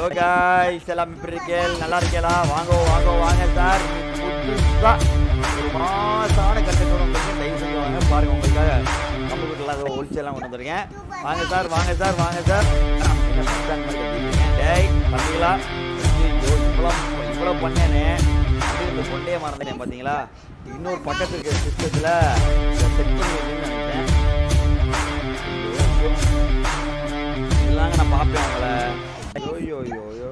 Hello guys எல்லாம் எப்படி இருக்கேள் நல்லா இருக்கேளா வாங்க வாங்க வாங்க சார் புதுசா ஒரு மாசான கண்டென்ட் உங்களுக்கு தயவு செஞ்சு வாங்க பாருங்க உங்களுக்காக நம்ம வீட்டில் அதை ஒழிச்செல்லாம் கொண்டு வந்துருக்கேன் வாங்க சார் வாங்க சார் வாங்க சார் என்ன சப்ஸ்டாண்ட் மாதிரி கட்டிருக்கீங்க டேய் தம்பிங்களா ஐயோ இவ்வளோ இவ்வளோ பண்ணேனே அப்படியே இந்த கொண்டே மறந்துட்டேன் பார்த்தீங்களா இன்னொரு பக்கத்து இருக்க சிஸ்டத்தில் செட் பண்ணி வைக்கணும்னு நினைச்சேன் ஐயோ, ஐயோ. இல்லாங்க நான் பார்ப்பேன் உங்களை ஐயோ ஐயோ ஐயோ ஐயோ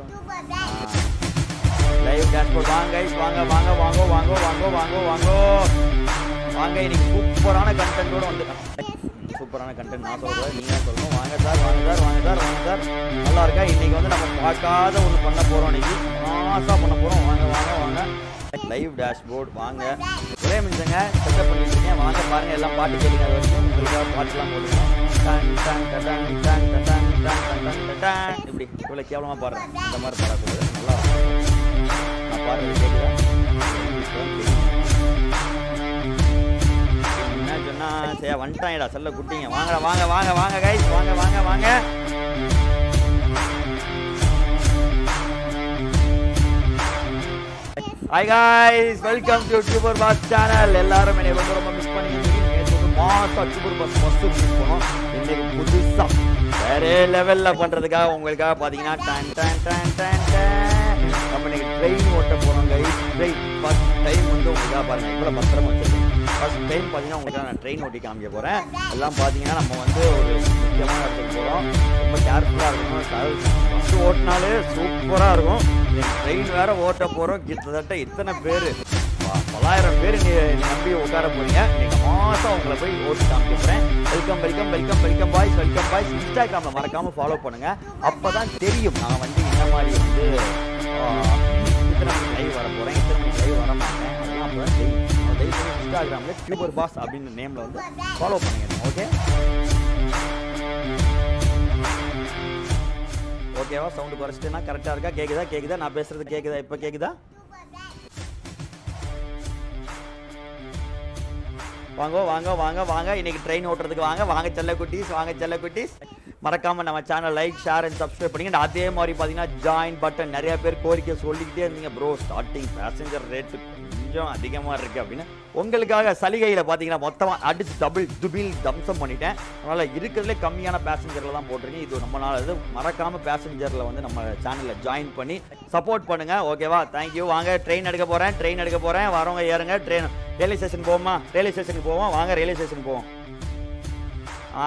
லைவ் டேஷ்போர்ட் வாங்க guys, வாங்க வாங்க வாங்க வாங்க வாங்க வாங்க வாங்க வாங்க இன்னைக்கு சூப்பரான கண்டென்ட்டோட வந்து சூப்பரான கண்டென்ட் நான் சொல்றேன் நீங்க தான் சொல்லணும் வாங்க சார் வாங்க சார் வாங்க சார் வாங்க சார் நல்லா இருக்கா இன்னைக்கு வந்து நம்ம பார்க்காத ஒன்று பண்ண போறோம் இன்னைக்கு மாசா பண்ண போறோம் வாங்க வாங்க வாங்க லைவ் டேஷ்போர்ட் வாங்க ஒரே நிமிஷங்க செட்டப் பண்ணிட்டு இருக்கேன் வாங்க பாருங்க எல்லாம் பாட்டு கேளுங்க அது வரைக்கும் உங்களுக்காக பாட்டுலாம் போடுங்க டன் டன் டடன் டன் டடன் டன் டடன் டடன் இப்படி இவ்வளோ கேவலமாக பாடுறேன் இந்த மாதிரி பாடக்கூடாது நல்லா இருக்கும் நான் பாடுறது கேட்குதா என்ன சொன்னா சரி வந்துட்டாங்கடா செல்ல குட்டிங்க வாங்கடா வாங்க வாங்க வாங்க கைஸ் வாங்க வாங்க வாங்க hi guys welcome to tuber pass channel எல்லாரும் என்னை ரொம்ப ரொம்ப மிஸ் பண்ணி நேற்று வந்து மாசா டியூபர் பாஸ் ஃபர்ஸ்ட் மிஸ் பண்ணோம் இன்னைக்கு புதுசா வேற லெவல்ல பண்றதுக்காக உங்களுக்காக பாத்தீங்கன்னா டன் டன் டன் டன் டன் நம்ம இன்னைக்கு ட்ரெயின் ஓட்ட போறோம் கைஸ் ட்ரெயின் ஃபர்ஸ்ட் டைம் வந்து உங்களுக்காக பாருங்க இவ்வளவு பத்திரமா வச்சிருக்கேன் ஃபர்ஸ்ட் டைம் பார்த்தீங்கன்னா உங்களுக்காக நான் ட்ரெயின் ஓட்டி காமிக்க போறேன் எல்லாம் பார்த்தீங்கன்னா நம்ம வந்து ஒரு முக்கியமான இடத்துக்கு போகிறோம் ரொம்ப கேர்ஃபுல்லாக இருக்கணும் ஃபஸ்ட்டு ஓட்டினாலே சூப்பராக இருக்கும் ட்ரெயின் வேற ஓட்ட போகிறோம் கிட்டத்தட்ட இத்தனை பேர் பல்லாயிரம் பேர் நீ நீ நம்பி உட்கார போறீங்க இன்னைக்கு மாசம் உங்களை போய் ஓட்டி காமிக்க போறேன் welcome welcome welcome welcome boys welcome boys இன்ஸ்டாகிராமில் மறக்காம ஃபாலோ பண்ணுங்க அப்பதான் தெரியும் நான் வந்து இந்த மாதிரி வந்து ஆஹ், இத்தனை மணிக்கு லைவ் வர போறேன் இத்தனை மணிக்கு லைவ் வர மாட்டேன் அதெல்லாம் அப்பதான் தெரியும் அதனால தயவு செஞ்சு இன்ஸ்டாகிராமில் டியூபர் பாஸ் அப்படின்னு நேம்ல வந்து ஃபாலோ பண்ணுங்க ஓகே ஓகேவா சவுண்டு குறைச்சிட்டேன்னா கரெக்டாக இருக்கா கேக்குதா கேக்குதா நான் பேசுறது கேக்குதா இப்போ கேக்குதா வாங்க வாங்க வாங்க வாங்க இன்னைக்கு ட்ரெயின் ஓட்டுறதுக்கு வாங்க வாங்க செல்ல குட்டீஸ் வாங்க செல்ல குட்டீஸ் மறக்காம நம்ம channel like share and subscribe பண்ணிங்க அதே மாதிரி பார்த்தீங்கன்னா ஜாயின் பட்டன் நிறைய பேர் கோரிக்கை சொல்லிக்கிட்டே இருந்தீங்க ப்ரோ ஸ்டார்டிங் பேசஞ்சர் ரேட்டு கொஞ்சம் அதிகமாக இருக்கு அப்படின்னு உங்களுக்காக சலுகையில் பார்த்தீங்கன்னா மொத்தமாக அடிச்சு டபுள் துபில் தம்சம் பண்ணிட்டேன் அதனால் இருக்கிறதுலே கம்மியான பேசஞ்சரில் தான் போட்டிருக்கேன் இது நம்மளால இது மறக்காம பேசஞ்சரில் வந்து நம்ம சேனலில் ஜாயின் பண்ணி சப்போர்ட் பண்ணுங்க ஓகேவா தேங்க்யூ வாங்க ட்ரெயின் எடுக்க போகிறேன் ட்ரெயின் எடுக்க போகிறேன் வரவங்க ஏறுங்க ட்ரெயின் ரயில்வே ஸ்டேஷன் போவோமா ரயில்வே ஸ்டேஷனுக்கு போவோம் வாங்க ரயில்வே ஸ்டேஷன் போவோம் ஆ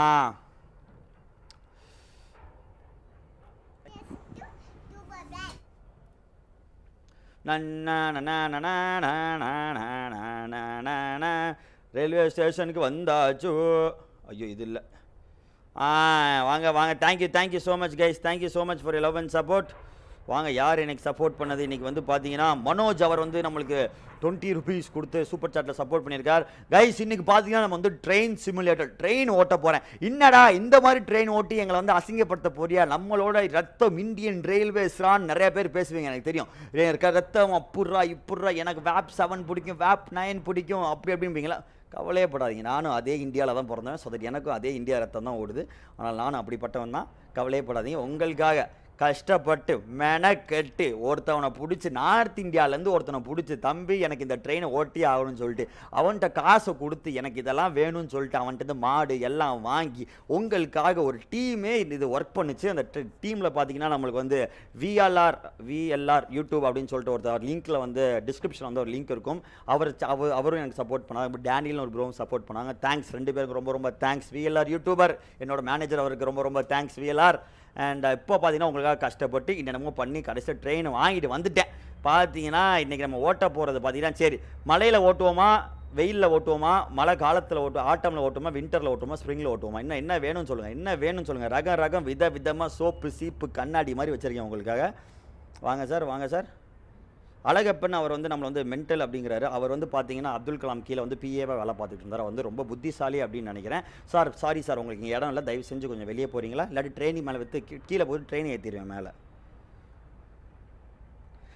ரயில்வே ஸ்டேஷனுக்கு வந்தாச்சு ஐயோ இது இல்லை ஆ வாங்க வாங்க thank you thank you so much guys thank you so much for love and support வாங்க யார் எனக்கு சப்போர்ட் பண்ணது இன்னைக்கு வந்து பார்த்தீங்கன்னா மனோஜ் அவர் வந்து நம்மளுக்கு டுவெண்ட்டி ருபீஸ் கொடுத்து சூப்பர் சாட்டில் சப்போர்ட் பண்ணியிருக்கார் கைஸ் இன்னைக்கு பார்த்தீங்கன்னா நம்ம வந்து ட்ரெயின் சிமுலேட்டர் ட்ரெயின் ஓட்ட போகிறேன் என்னடா இந்த மாதிரி ட்ரெயின் ஓட்டி எங்களை வந்து அசிங்கப்படுத்த போறியா நம்மளோட ரத்தம் இந்தியன் ரயில்வேஸ்ரான் நிறைய பேர் பேசுவீங்க எனக்கு தெரியும் ஏ, இருக்க ரத்தம் அப்புட்றா இப்புட்றா எனக்கு வேப் செவன் பிடிக்கும் வேப் நைன் பிடிக்கும் அப்படி அப்படிம்பீங்களா கவலையே படாதீங்க நானும் அதே இந்தியாவில் தான் பிறந்தேன் ஸோ தட் எனக்கும் அதே இந்தியா ரத்தம் தான் ஓடுது ஆனால் நானும் அப்படிப்பட்டவன் தான் கவலையே படாதீங்க உங்களுக்காக கஷ்டப்பட்டு மெனக்கெட்டு ஒருத்தவனை பிடிச்சி நார்த் இந்தியாவிலேருந்து ஒருத்தனை பிடிச்சி தம்பி எனக்கு இந்த ட்ரெயினை ஓட்டி ஆகணும்னு சொல்லிட்டு அவன்கிட்ட காசை கொடுத்து எனக்கு இதெல்லாம் வேணும்னு சொல்லிட்டு அவன்கிட்ட இருந்து மாடு எல்லாம் வாங்கி உங்களுக்காக ஒரு டீமே இது ஒர்க் பண்ணுச்சு அந்த டீமில் பார்த்தீங்கன்னா நம்மளுக்கு வந்து விஎல்ஆர் விஎல்ஆர் யூடியூப் அப்படின்னு சொல்லிட்டு ஒருத்தர் லிங்க்கில் வந்து டிஸ்கிரிப்ஷன் வந்து ஒரு லிங்க் இருக்கும் அவர் அவர் அவரும் எனக்கு சப்போர்ட் பண்ணாங்க டேனியல் ஒரு ப்ரோவும் சப்போர்ட் பண்ணாங்க தேங்க்ஸ் ரெண்டு பேருக்கு ரொம்ப ரொம்ப தேங்க்ஸ் விஎல்ஆர் யூடியூபர் என்னோட மேனேஜர் அவருக்கு ரொம்ப ரொம்ப தேங்க்ஸ் விஎல்ஆர் அண்ட் இப்போ பார்த்தீங்கன்னா உங்களுக்காக கஷ்டப்பட்டு என்னென்னமோ பண்ணி கடைசியில் ட்ரெயினை வாங்கிட்டு வந்துட்டேன் பார்த்தீங்கன்னா இன்றைக்கி நம்ம ஓட்ட போகிறது பார்த்தீங்கன்னா சரி மலையில் ஓட்டுவோமா வெயிலில் ஓட்டுவோமா மழை காலத்தில் ஓட்டுவோம் ஆட்டமில் ஓட்டுவோமா விண்டரில் ஓட்டுவோமா ஸ்ப்ரிங்கில் ஓட்டுவோமா இன்னும் என்ன வேணும்னு சொல்லுங்கள் என்ன வேணும்னு சொல்லுங்கள் ரகம் ரகம் வித விதமாக சோப்பு சீப்பு கண்ணாடி மாதிரி வச்சுருக்கேன் உங்களுக்காக வாங்க சார் வாங்க சார் அழகப்பன் அவர் வந்து நம்மளை வந்து மென்டல் அப்படிங்கிறாரு அவர் வந்து பார்த்தீங்கன்னா அப்துல் கலாம் கீழே வந்து பிஏவாக வேலை பார்த்துட்டு இருந்தார் அவர் வந்து ரொம்ப புத்திசாலி அப்படின்னு நினைக்கிறேன் சார் சாரி சார் உங்களுக்கு இங்கே இடம் இல்லை தயவு செஞ்சு கொஞ்சம் வெளியே போகிறீங்களா இல்லாட்டி ட்ரெயினி மேலே விற்று கீழே போய் ட்ரெயின் ஏற்றிடுவேன் மேலே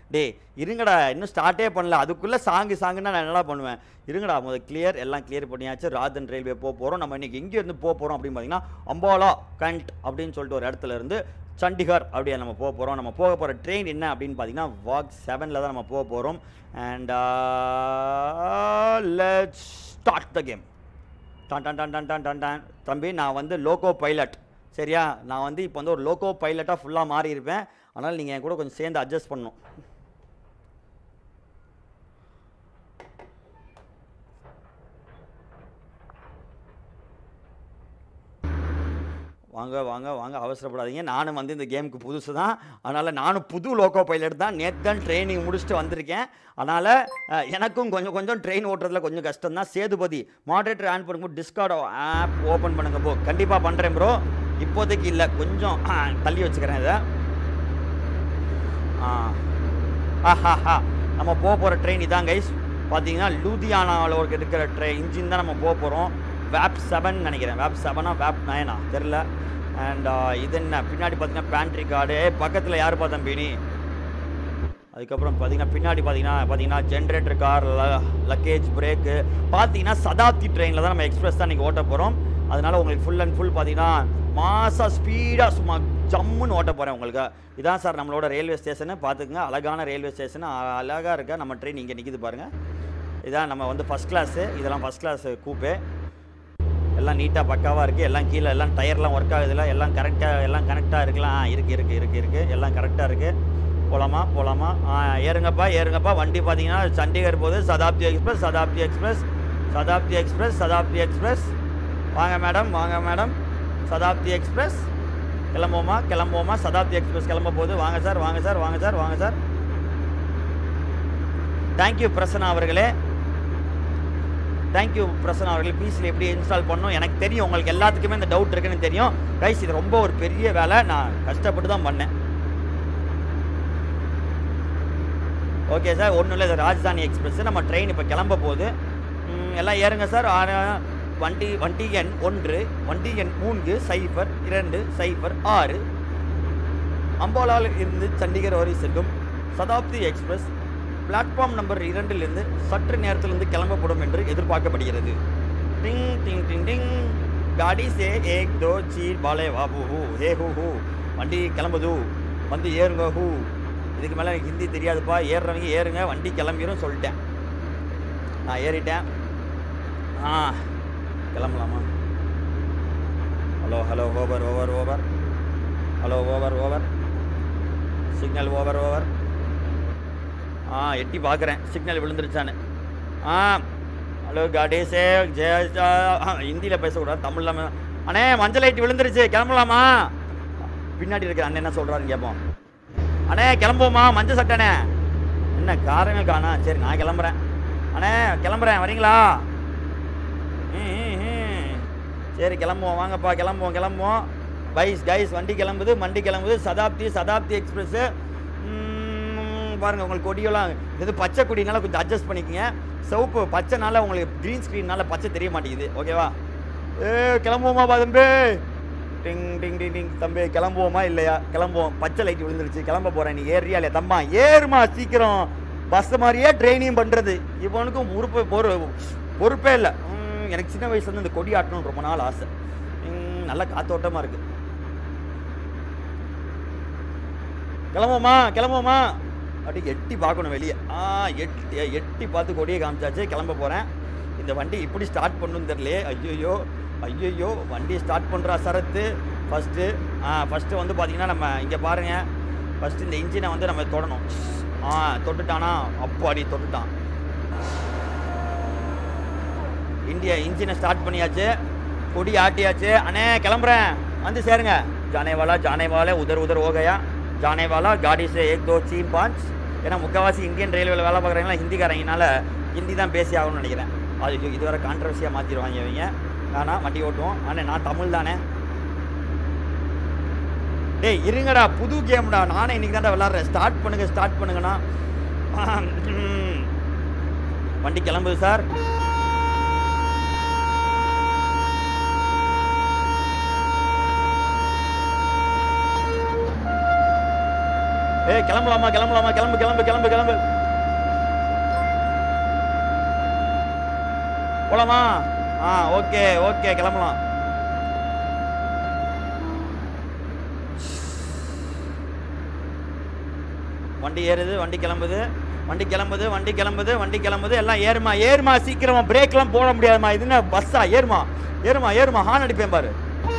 டேய் இருங்கடா இன்னும் ஸ்டார்ட்டே பண்ணல அதுக்குள்ளே சாங்கு சாங்குன்னா நான் என்னடா பண்ணுவேன் இருங்கடா முதல் கிளியர் எல்லாம் கிளியர் பண்ணியாச்சு ராதன் ரயில்வே போக போகிறோம் நம்ம இன்னைக்கு எங்கே இருந்து போக போகிறோம் அப்படின்னு பார்த்தீங்கன்னா அம்பாலா கண்ட் அப்படின்னு சொல்லிட்டு ஒரு இடத்துல இருந்து சண்டிகர் அப்படியே நம்ம போக போகிறோம் நம்ம போக போகிற ட்ரெயின் என்ன அப்படின்னு பார்த்தீங்கன்னா வாக் செவனில் தான் நம்ம போக போகிறோம் and let's start the game டான் டான் டான் டான் டான் டான் டான் தம்பி நான் வந்து லோகோ பைலட் சரியா நான் வந்து இப்போ வந்து ஒரு லோகோ பைலட்டாக ஃபுல்லாக மாறி இருப்பேன் அதனால் நீங்கள் என் கூட கொஞ்சம் சேர்ந்து அட்ஜஸ்ட் பண்ணணும் வாங்க வாங்க வாங்க அவசரப்படாதீங்க நானும் வந்து இந்த கேமுக்கு புதுசு தான் அதனால் நானும் புது லோக்கோ பைலட் தான் நேற்று தான் ட்ரைனிங் முடிச்சுட்டு வந்திருக்கேன் அதனால் அஹ், எனக்கும் கொஞ்சம் கொஞ்சம் ட்ரெயின் ஓட்டுறதுல கொஞ்சம் கஷ்டம் தான் சேதுபதி மாடரேட்டர் ஆன் பண்ணும்போது டிஸ்கார்ட் ஆப் ஓப்பன் பண்ணுங்க ப்ரோ கண்டிப்பாக பண்ணுறேன் ப்ரோ இப்போதைக்கு இல்லை கொஞ்சம் அஹ், தள்ளி வச்சுக்கிறேன் இதை ஆ ஆஹாஹா நம்ம போக போகிற ட்ரெயின் இதான் கைஸ் பார்த்தீங்கன்னா லூதியானாவில் ஒரு இருக்கிற ட்ரெயின் இன்ஜின் தான் நம்ம போக போகிறோம் வேப் செவன் நினைக்கிறேன் வேப் செவனா வேப் நயனா தெரில அண்ட் இது என்ன பின்னாடி பார்த்தீங்கன்னா பேண்ட்ரி கார்டு பக்கத்தில் யார் பார்த்தா பீனி அதுக்கப்புறம் பார்த்தீங்கன்னா பின்னாடி பார்த்தீங்கன்னா பார்த்தீங்கன்னா ஜென்ரேட்டர் கார் லக்கேஜ் பிரேக்கு பார்த்தீங்கன்னா சதாப்தி ட்ரெயினில் தான் நம்ம எக்ஸ்பிரஸ் தான் இன்றைக்கி ஓட்ட போகிறோம் அதனால் உங்களுக்கு ஃபுல் அண்ட் ஃபுல் பார்த்தீங்கன்னா மாசாக ஸ்பீடாக சும்மா ஜம்முன்னு ஓட்ட போகிறேன் உங்களுக்கு இதான் சார் நம்மளோட ரயில்வே ஸ்டேஷனு பார்த்துக்குங்க அழகான ரயில்வே ஸ்டேஷனு அழகாக இருக்க நம்ம ட்ரெயின் இங்கே நிற்கிது பாருங்கள் இதான் நம்ம வந்து ஃபஸ்ட் கிளாஸு இதெல்லாம் ஃபஸ்ட் கிளாஸ் கூப்பே எல்லாம் நீட்டாக பக்காவாக இருக்குது எல்லாம் கீழே எல்லாம் டயர்லாம் ஒர்க் ஆகுதுல எல்லாம் கரெக்டாக எல்லாம் கனெக்டாக இருக்கலாம் ஆ இருக்குது இருக்குது இருக்குது இருக்குது எல்லாம் கரெக்டாக இருக்குது போகலாமா போகலாமா ஆ ஏறுங்கப்பா ஏறுங்கப்பா வண்டி பார்த்தீங்கன்னா சண்டிகர் போகுது Shatabdi express Shatabdi express Shatabdi express Shatabdi express வாங்க மேடம் வாங்க மேடம் சதாப்தி எக்ஸ்பிரஸ் கிளம்புவோமா கிளம்புவோமா சதாப்தி எக்ஸ்பிரஸ் கிளம்ப போகுது வாங்க சார் வாங்க சார் வாங்க சார் வாங்க சார் தேங்க்யூ பிரசன்னா அவர்களே தேங்க்யூ பிரசன்னா அவர்களே பீஸில் எப்படி இன்ஸ்டால் பண்ணணும் எனக்கு தெரியும் உங்களுக்கு எல்லாத்துக்குமே இந்த டவுட் இருக்குன்னு தெரியும் கைஸ் இது ரொம்ப ஒரு பெரிய வேலை நான் கஷ்டப்பட்டு தான் பண்ணேன் ஓகே சார் ஒன்றும் இல்லை இது ராஜதானி எக்ஸ்பிரஸ் நம்ம ட்ரெயின் இப்போ கிளம்ப போகுது ம், எல்லாம் ஏறுங்க சார் ஆ- வண்டி வண்டி எண் ஒன்று வண்டி எண் மூன்று சைஃபர் இரண்டு சைஃபர் ஆறு அம்போலாவில் இருந்து சண்டிகர் வரை செல்லும் சதாப்தி எக்ஸ்பிரஸ் பிளாட்ஃபார்ம் நம்பர் இரண்டிலிருந்து சற்று நேரத்திலிருந்து கிளம்பப்படும் என்று எதிர்பார்க்கப்படுகிறது டிங் டிங் டிங் டிங் காடி சே ஏக் தோ சீர் பாலே வாபு ஹூ ஹே ஹூ ஹூ வண்டி கிளம்புது வந்து ஏறுங்க ஹூ இதுக்கு மேலே எனக்கு ஹிந்தி தெரியாதுப்பா ஏறுறவங்க ஏறுங்க வண்டி கிளம்பிரும் சொல்லிட்டேன் நான் ஏறிட்டேன் ஆ கிளம்பலாமா hello hello over over over hello over over signal over over ஆ எட்டி பார்க்குறேன் சிக்னல் விழுந்துருச்சான்னு ஆ ஹலோ காடேசே ஜெய ஹிந்தியில் பேசக்கூடாது தமிழில் அண்ணே மஞ்சள் லைட் விழுந்துருச்சு கிளம்பலாமா பின்னாடி இருக்கிற அண்ணன் என்ன சொல்கிறாருன்னு கேட்போம் அண்ணே கிளம்புவோமா மஞ்சள் சட்டண்ணே என்ன காரங்க காணா சரி நான் கிளம்புறேன் அண்ணே கிளம்புறேன் வரீங்களா ம், ம், ம். சரி கிளம்புவோம் வாங்கப்பா கிளம்புவோம் கிளம்புவோம் பைஸ் கைஸ் வண்டி கிளம்புது வண்டி கிளம்புது சதாப்தி சதாப்தி எக்ஸ்பிரஸ்ஸு பாருங்கள் உங்களுக்கு கொடியெல்லாம் இது பச்சை கொடினால கொஞ்சம் அட்ஜஸ்ட் பண்ணிக்கங்க சிவப்பு பச்சைனால உங்களுக்கு க்ரீன் ஸ்க்ரீன்னால பச்சை தெரிய மாட்டேங்குது ஓகேவா ஏ கிளம்புவோமா பா தம்பி டிங் டிங் டிங் டிங் தம்பி கிளம்புவோமா இல்லையா கிளம்புவோம் பச்சை லைட் விழுந்துருச்சு கிளம்ப போகிறேன் நீ ஏறியா இல்லையா தம்மா ஏறுமா சீக்கிரம் பஸ் மாதிரியே ட்ரைனிங் பண்ணுறது இவனுக்கும் உறுப்பு பொறு பொறுப்பே இல்லை ம், எனக்கு சின்ன வயசுலேருந்து இந்த கொடி ஆட்டணும்னு ரொம்ப நாள் ஆசை ம், நல்ல காத்தோட்டமாக இருக்குது கிளம்புவோமா கிளம்புவோமா அப்படி எட்டி பார்க்கணும் வெளியே ஆ எட்டி எட்டி பார்த்து கொடியை காமிச்சாச்சு கிளம்ப போகிறேன் இந்த வண்டி இப்படி ஸ்டார்ட் பண்ணணும் தெரியலையே ஐயோ ஐயோ வண்டி ஸ்டார்ட் பண்ணுறா சரத்து ஃபஸ்ட்டு ஆ ஃபஸ்ட்டு வந்து பார்த்தீங்கன்னா நம்ம இங்கே பாருங்கள் ஃபஸ்ட்டு இந்த இன்ஜினை வந்து நம்ம தொடணும் ஆ தொட்டுட்டானா அப்பாடி தொட்டுட்டான் இந்தியா இன்ஜினை ஸ்டார்ட் பண்ணியாச்சு கொடி ஆட்டியாச்சு அண்ணே கிளம்புறேன் வந்து சேருங்க ஜானேவாலா ஜானேவாலே உதர் உதர் ஓகையா ஜானேவாலா காடி சே ஏக் தோ சீம் பாஞ்ச் ஏன்னா முக்கால்வாசி இந்தியன் ரயில்வேல வேலை பார்க்குறவங்களாம் ஹிந்திக்காரங்கனால ஹிந்தி தான் பேசி ஆகணும்னு நினைக்கிறேன் அது இது- இது வரை கான்ட்ரவர்சியாக மாற்றிடுவாங்க இவங்க ஆனால் வண்டி ஓட்டுவோம் அண்ணே நான் தமிழ் தானே டேய் இருங்கடா புது கேம்டா நானே இன்னைக்கு தான்டா விளாட்றேன் ஸ்டார்ட் பண்ணுங்க ஸ்டார்ட் பண்ணுங்கண்ணா ம். வண்டி கிளம்புது சார் ஏய் கிளம்பலாமா கிளம்பலாமா கிளம்பு கிளம்பு கிளம்பு கிளம்பு போலாமா ஆ ஓகே ஓகே கிளம்பலாம் வண்டி ஏறுது வண்டி கிளம்புது வண்டி கிளம்புது வண்டி கிளம்புது வண்டி கிளம்புது எல்லாம் ஏறுமா ஏறுமா சீக்கிரமா பிரேக்லாம் போட முடியாதுமா இது என்ன பஸ்ஸா ஏறுமா ஏறுமா ஏறுமா ஹார்ன் அடிப்பேன் பாரு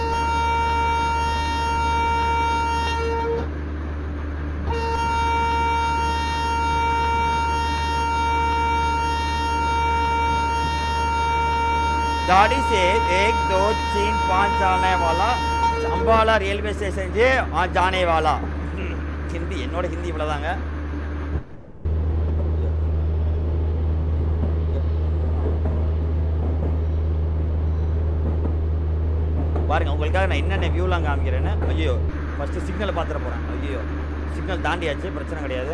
गाड़ी से एक दो तीन पाँच जाने वाला அம்பாலா ரயில்வே ஸ்டேஷன் से आ जाने वाला ஹிந்தி என்னோட ஹிந்தி இவ்வளோதாங்க பாருங்க உங்களுக்காக நான் என்னென்ன வியூலாம் காமிக்கிறேன்னு ஐயோ ஃபஸ்ட்டு சிக்னலை பார்த்துட போகிறேன் ஐயோ சிக்னல் தாண்டியாச்சு பிரச்சனை கிடையாது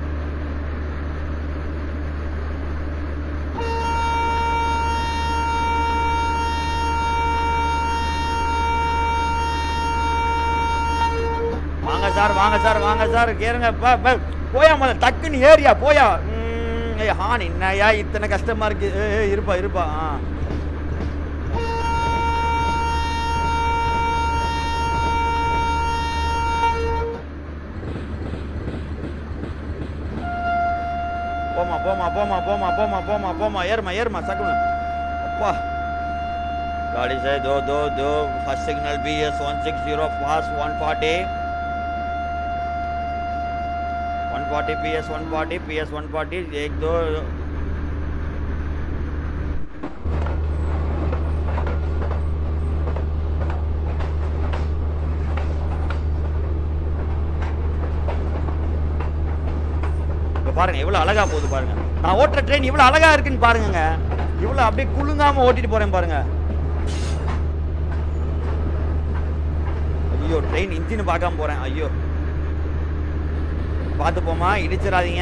வாங்க சார் வாங்க சார் வாங்க சார் கேளுங்க ப- ப- போயா முதல்ல டக்குன்னு ஏரியா போயா ம், ஏய் ஹான் என்னய்யா இத்தனை கஷ்டமா இருக்கு ஏய், ஏய், இருப்பா இருப்பா ஆ போமா போமா போமா போமா போமா போமா போமா ஏறுமா ஏறுமா சக்குனு அப்பா गाड़ी से दो दो दो first signal B S one six zero fast one forty one forty P S one forty P S one forty एक दो இப்ப பாருங்க எவ்வளவு அழகா போகுது பாருங்க நான் ஓட்டுற ட்ரெயின் இவ்வளவு அழகா இருக்குன்னு பாருங்கங்க இவ்வளவு அப்படியே குலுங்காம ஓட்டிட்டு போறேன் பாருங்க ஐயோ ட்ரெயின் இன்ஜின் பார்க்காம போறேன் ஐயோ பார்த்து போமா இடிச்சிடாதீங்க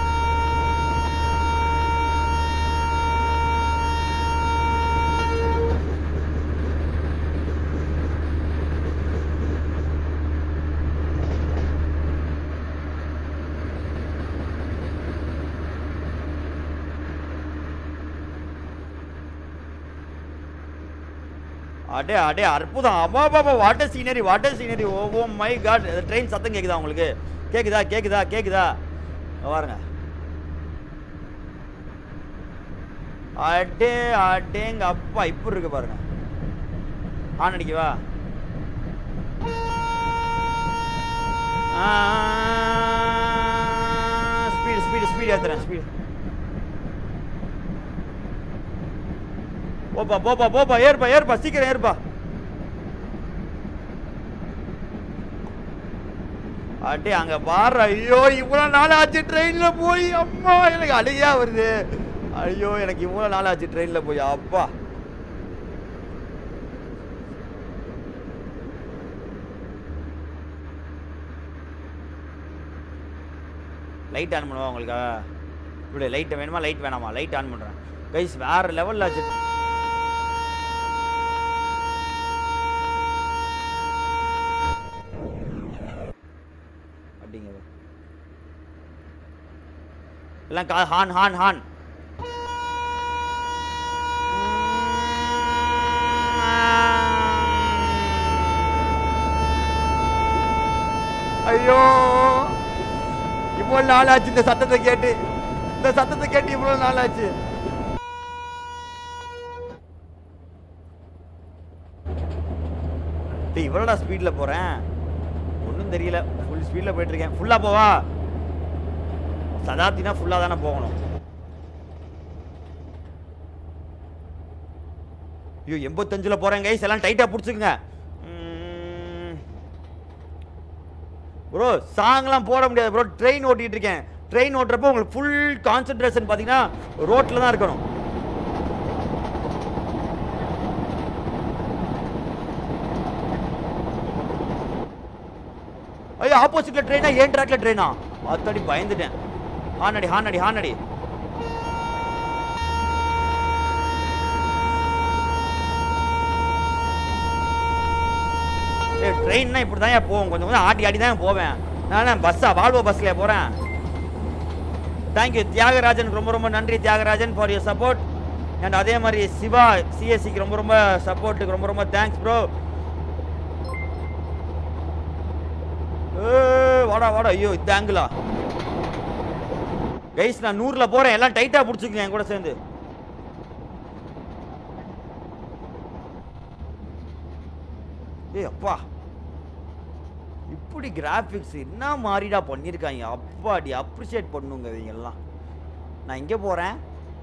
அடே அடே அற்புதம் அப்பா பாபா water scenery water scenery oh oh my god train சத்தம் கேக்குதா உங்களுக்கு கேக்குதா கேக்குதா கேக்குதா இங்க பாருங்க அடே அடேங்க அப்பா இப்படி இருக்கு பாருங்க ஆன் அடிக்கவா ஸ்பீடு ஸ்பீடு ஸ்பீடு ஏத்துறேன் ஸ்பீடு போப்பா போப்பா போப்பா ஏறுப்பா ஏறுப்பா சீக்கிரம் ஏறுப்பா அடே அங்க பாரு ஐயோ இவ்வளவு நாள் ஆச்சு ட்ரெயின்ல போய் அம்மா எனக்கு அழுகையா வருது ஐயோ எனக்கு இவ்வளவு நாள் ஆச்சு ட்ரெயின்ல போய் அப்பா லைட் ஆன் பண்ணுவா உங்களுக்கா இப்படி லைட் வேணுமா லைட் வேணாமா லைட் ஆன் பண்றேன் கைஸ் வேற லெவல்ல ஆச்சு அப்படிங்க எல்லாம் கா ஹான் ஹான் ஹான் ஐயோ இவ்வளவு நாள் ஆச்சு இந்த சத்தத்தை கேட்டு இந்த சத்தத்தை கேட்டு இவ்வளவு நாள் ஆச்சு டேய் இவ்வளோடா ஸ்பீடில் போகிறேன் ஒன்றும் தெரியல ஃபுல் ஸ்பீடில் போயிட்டுருக்கேன் ஃபுல்லாக போவா சதாப்தினா ஃபுல்லாக தானே போகணும் ஐயோ எண்பத்தஞ்சில் போகிறேன் கைஸ் எல்லாம் டைட்டாக பிடிச்சிக்குங்க ப்ரோ சாங்லாம் போட முடியாது ப்ரோ ட்ரெயின் ஓட்டிகிட்டு இருக்கேன் ட்ரெயின் ஓட்டுறப்போ உங்களுக்கு ஃபுல் கான்சென்ட்ரேஷன் பார்த்தீங்கன்னா ரோட்டில் தான் இருக்கணும் ஐயோ ஆப்போசிட்ல ட்ரெயினா ஏன் ட்ராக்ல ட்ரெயினா அத்தடி பயந்துட்டேன் ஹானடி ஹானடி ஹானடி ஏ ட்ரெயின்னா இப்படி தான் போவோம் கொஞ்சம் கொஞ்சம் ஆட்டி ஆட்டி தான் போவேன் நான் பஸ்ஸா வால்வோ பஸ்ல போறேன் தேங்க்யூ தியாகராஜன் ரொம்ப ரொம்ப நன்றி Thiagarajan for your support and அதே மாதிரி சிவா சிஎஸ்சிக்கு ரொம்ப ரொம்ப சப்போர்ட்டுக்கு ரொம்ப ரொம்ப தேங்க்ஸ் ப்ரோ வாடா வாடா ஐயோ இந்த ஆங்கிளா கைஸ் நான் நூறில் போகிறேன் எல்லாம் டைட்டாக பிடிச்சிக்கங்க என் கூட சேர்ந்து ஏய் அப்பா இப்படி கிராஃபிக்ஸ் என்ன மாதிரிடா பண்ணியிருக்காங்க அப்பாடி அப்ரிஷியேட் பண்ணுங்க இவங்க எல்லாம் நான் இங்கே போகிறேன்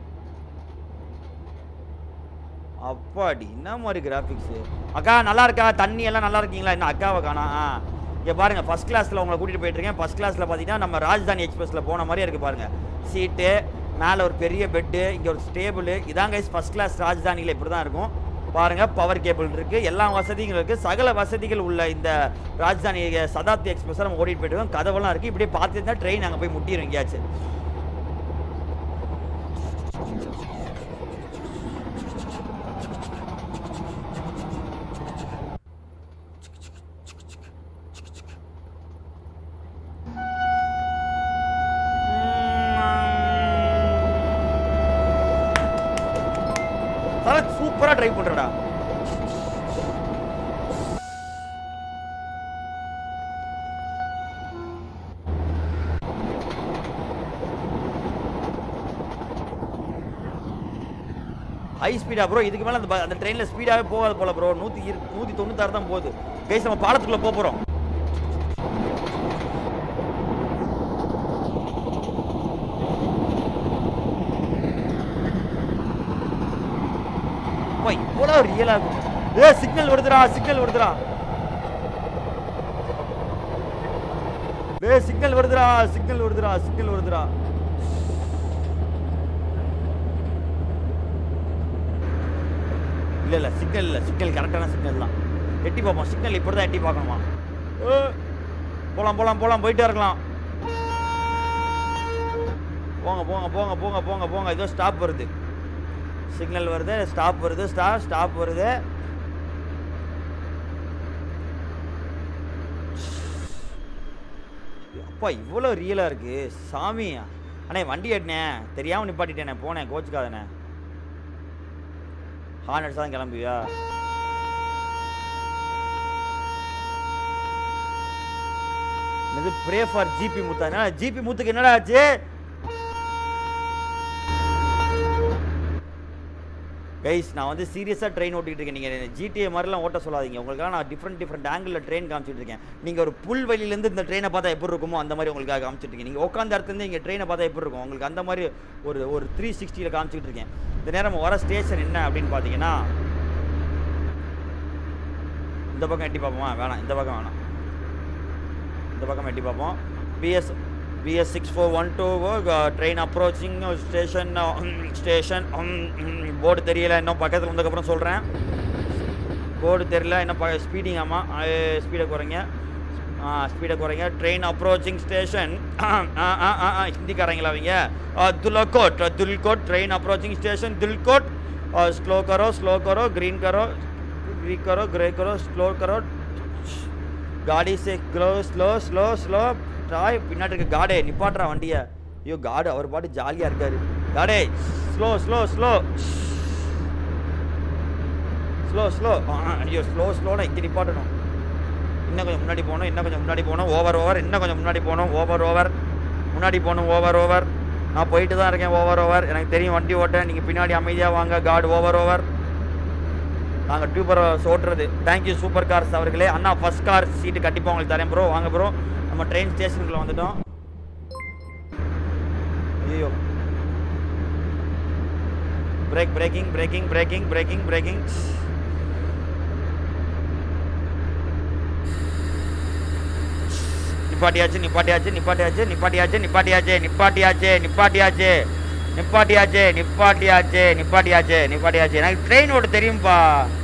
அப்பாடி என்ன மாதிரி கிராஃபிக்ஸு அக்கா நல்லா இருக்கா தண்ணி எல்லாம் நல்லா இருக்கீங்களா என்ன அக்காவை காணா ஆ இங்கே பாருங்கள் ஃபஸ்ட் கிளாஸில் உங்களை கூட்டிகிட்டு போயிட்டுருக்கேன் ஃபஸ்ட் கிளாஸில் பார்த்தீங்கன்னா நம்ம ராஜதானி எக்ஸ்பிரஸில் போன மாதிரியே இருக்குது பாருங்கள் சீட்டு மேலே ஒரு பெரிய பெட்டு இங்கே ஒரு ஸ்டேபிள் இதாங்க ஃபஸ்ட் கிளாஸ் ராஜதானியில் இப்படி தான் இருக்கும் பாருங்கள் பவர் கேபிள் இருக்குது எல்லா வசதிகளும் இருக்குது சகல வசதிகள் உள்ள இந்த ராஜதானி சதாப்தி எக்ஸ்பிரஸை நம்ம ஓடிட்டு போயிட்டு இருக்கோம் கதவெல்லாம் இருக்குது இப்படியே பார்த்துட்டு தான் ட்ரெயின் அங்கே போய் முட்டிடும் எங்கேயாச்சும் சரத் சூப்பரா டிரைவ் பண்றடா ஹை ஸ்பீடா ப்ரோ இதுக்கு மேல அந்த ப- அந்த ட்ரெயின்ல ஸ்பீடாவே போகாது போல ப்ரோ நூத்தி இரு- நூத்தி தொண்ணூத்தாறு தான் போகுது கைஸ் நம்ம பாலத்துக்குள்ள போக போறோம் அப்பா, இவ்வளவு ரியலா இருக்கும் ஏ சிக்னல் வருதுடா சிக்னல் வருதுடா ஏ சிக்னல் வருதுடா சிக்னல் வருதுடா சிக்னல் வருதுடா இல்ல இல்ல சிக்னல் இல்ல சிக்னல் கரெக்டான சிக்னல் தான் எட்டி பார்ப்போம் சிக்னல் இப்படி தான் எட்டி பார்க்கணுமா ஏ, போலாம் போலாம் போலாம் போயிட்டே இருக்கலாம் போங்க போங்க போங்க போங்க போங்க போங்க ஏதோ ஸ்டாப் வருது சிக்னல் வருது ஸ்டாப் வருது ஸ்டா ஸ்டாப் வருது அப்பா இவ்வளோ ரியலாக இருக்கு சாமி அண்ணே வண்டி எட்டினேன் தெரியாமல் நிப்பாட்டிட்டேனே போனேன் கோச்சுக்காதண்ணே ஹார்ன் அடிச்சா தான் கிளம்புவியா இது ப்ரே ஃபார் ஜிபி முத்தா என்ன ஜிபி முத்துக்கு என்னடா ஆச்சு கைஸ் நான் வந்து சீரியஸாக ட்ரெயின் ஓட்டிகிட்டு இருக்கேன் நீங்கள் ஜிடிஏ மாதிரிலாம் ஓட்ட சொல்லாதீங்க உங்களுக்காக நான் டிஃப்ரெண்ட் டிஃப்ரெண்ட் ஆங்கிளில் ட்ரெயின் காமிச்சிட்டு இருக்கேன் நீங்கள் ஒரு புல் வழியிலேருந்து இந்த ட்ரெயினை பார்த்தா எப்படி இருக்குமோ அந்த மாதிரி உங்களுக்காக காமிச்சிட்டு இருக்கேன் நீங்கள் உட்காந்த இடத்துலேருந்து இங்கே ட்ரெயினை பார்த்தா எப்படி இருக்கும் உங்களுக்கு அந்த மாதிரி ஒரு ஒரு த்ரீ சிக்ஸ்டியில் காமிச்சிட்டு இருக்கேன் இந்த நேரம் வர ஸ்டேஷன் என்ன அப்படின்னு பார்த்தீங்கன்னா இந்த பக்கம் எட்டி பார்ப்போமா வேணாம் இந்த பக்கம் வேணாம் இந்த பக்கம் எட்டி பார்ப்போம் BS BS six four one two train approaching station station board தெரியல இன்னும் பக்கத்தில் வந்ததுக்கப்புறம் சொல்கிறேன் போர்டு தெரியல இன்னும் ப ஸ்பீடிங் ஆமாம் ஸ்பீடை குறைங்க ஸ்பீடை குறைங்க ட்ரெயின் அப்ரோச்சிங் ஸ்டேஷன் ஹிந்திக்காரங்களா அவங்க Dhulkot Dhulkot train approaching station Dhulkot slow கரோ ஸ்லோ கரோ ग्रीन करो ग्री करो ग्रे करो स्लो करो காடி சே ஸ்லோ ஸ்லோ ஸ்லோ ஸ்லோ டாய் பின்னாடி இருக்க காடே நிப்பாட்டுறா வண்டியை ஐயோ காடு அவர் பாட்டு ஜாலியாக இருக்காரு காடே slow slow slow slow slow ஐயோ ஸ்லோ ஸ்லோனா இங்கே நிப்பாட்டணும் இன்னும் கொஞ்சம் முன்னாடி போகணும் இன்னும் கொஞ்சம் முன்னாடி போகணும் ஓவர் ஓவர் இன்னும் கொஞ்சம் முன்னாடி போகணும் ஓவர் ஓவர் முன்னாடி போகணும் ஓவர் ஓவர் நான் போயிட்டு தான் இருக்கேன் ஓவர் ஓவர் எனக்கு தெரியும் வண்டி ஓட்ட நீங்கள் பின்னாடி அமைதியாக வாங்க காட் ஓவர் ஓவர் நாங்கள் டியூபர் ஓட்டுறது தேங்க்யூ சூப்பர் கார்ஸ் அவர்களே அண்ணா ஃபர்ஸ்ட் கார் சீட்டு கண்டிப்பாக உங்களுக்கு தரேன் ப்ரோ வாங்க ப்ரோ நம்ம ட்ரெயின் ஸ்டேஷனுக்குள்ள வந்துட்டோம் ஐயோ brake braking braking braking braking braking நிப்பாட்டியாச்சு நிப்பாட்டியாச்சு நிப்பாட்டியாச்சு நிப்பாட்டியாச்சு நிப்பாட்டியாச்சு நிப்பாட்டியாச்சு நிப்பாட்டியாச்சு நிப்பாட்டியாச்சு நிப்பாட்டியாச்சு நிப்பாட்டியாச்சு நிப்பாட்டியாச்சு எனக்கு ட்ரெயின் ஓட்ட தெரியும்பா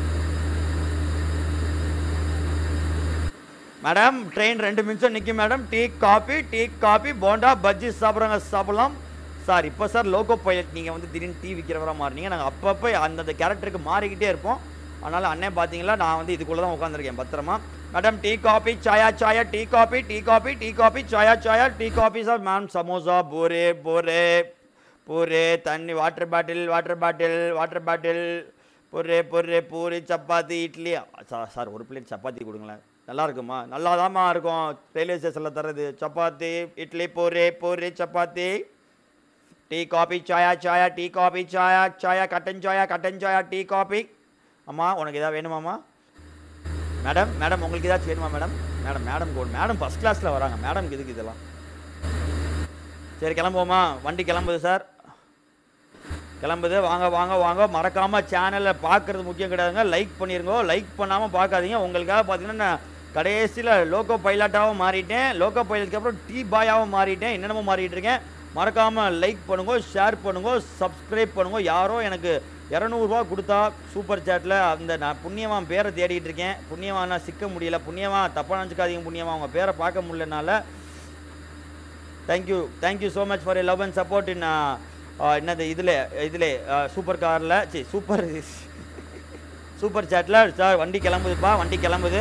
மேடம் ட்ரெயின் ரெண்டு நிமிஷம் நிற்கும் madam tea coffee tea coffee bonda bajji சாப்பிட்றாங்க சாப்பிடலாம் சார் இப்போ சார் லோகோ பைலட் நீங்கள் வந்து திடீர்னு டீ விற்கிறவரா மாறினீங்க நாங்கள் அப்பப்போ அந்தந்த கேரக்டருக்கு மாறிக்கிட்டே இருப்போம் அதனால் அண்ணன் பார்த்தீங்களா நான் வந்து இதுக்குள்ளே தான் உட்காந்துருக்கேன் பத்திரமா மேடம் டீ காபி சாயா சாயா tea coffee tea coffee tea coffee சாயா சாயா tea coffee sir ma'am samosa பூரே பூரே பூரே தண்ணி water bottle water bottle water bottle பூரே பூரே பூரி சப்பாத்தி இட்லி சார் சார் ஒரு பிளேட் சப்பாத்தி கொடுங்களேன் நல்லா இருக்குமா நல்லா தாம்மா இருக்கும் ரயில்வே ஸ்டேஷனில் தர்றது சப்பாத்தி இட்லி பூரி பூரி சப்பாத்தி டீ காபி சாயா சாயா டீ காபி சாயா சாயா கட்டன் சாயா கட்டன் சாயா டீ காபி அம்மா உனக்கு எதாவது வேணுமாம்மா மேடம் மேடம் உங்களுக்கு ஏதாச்சும் வேணுமா மேடம் மேடம் மேடம் கோட் மேடம் ஃபஸ்ட் கிளாஸில் வராங்க மேடம் இதுக்கு இதெல்லாம் சரி கிளம்புவோமா வண்டி கிளம்புது சார் கிளம்புது வாங்க வாங்க வாங்க மறக்காமல் சேனலில் பார்க்குறது முக்கியம் கிடையாதுங்க லைக் பண்ணிருங்க லைக் பண்ணாமல் பார்க்காதீங்க உங்களுக்காக பார்த்தீங்கன்னா நான் கடைசியில் லோக்கோ பைலட்டாகவும் மாறிட்டேன் லோக்கோ பைலட்டுக்கு அப்புறம் டீ பாயாகவும் மாறிட்டேன் என்னென்னமோ மாறிட்டு இருக்கேன் மறக்காமல் லைக் பண்ணுங்க ஷேர் பண்ணுங்க சப்ஸ்கிரைப் பண்ணுங்க யாரோ எனக்கு இரநூறுபா கொடுத்தா சூப்பர் சேட்டில் அந்த நான் புண்ணியவான் பேரை தேடிட்டு இருக்கேன் புண்ணியவான் நான் சிக்க முடியல புண்ணியவான் தப்பாக நினச்சிக்காதீங்க புண்ணியவான் அவங்க பேரை பார்க்க முடியலனால thank you thank you so much for love and support in என்னது இதில் இதில் சூப்பர் காரில் சி சூப்பர் சூப்பர் சேட்டில் சார் வண்டி கிளம்புதுப்பா வண்டி கிளம்புது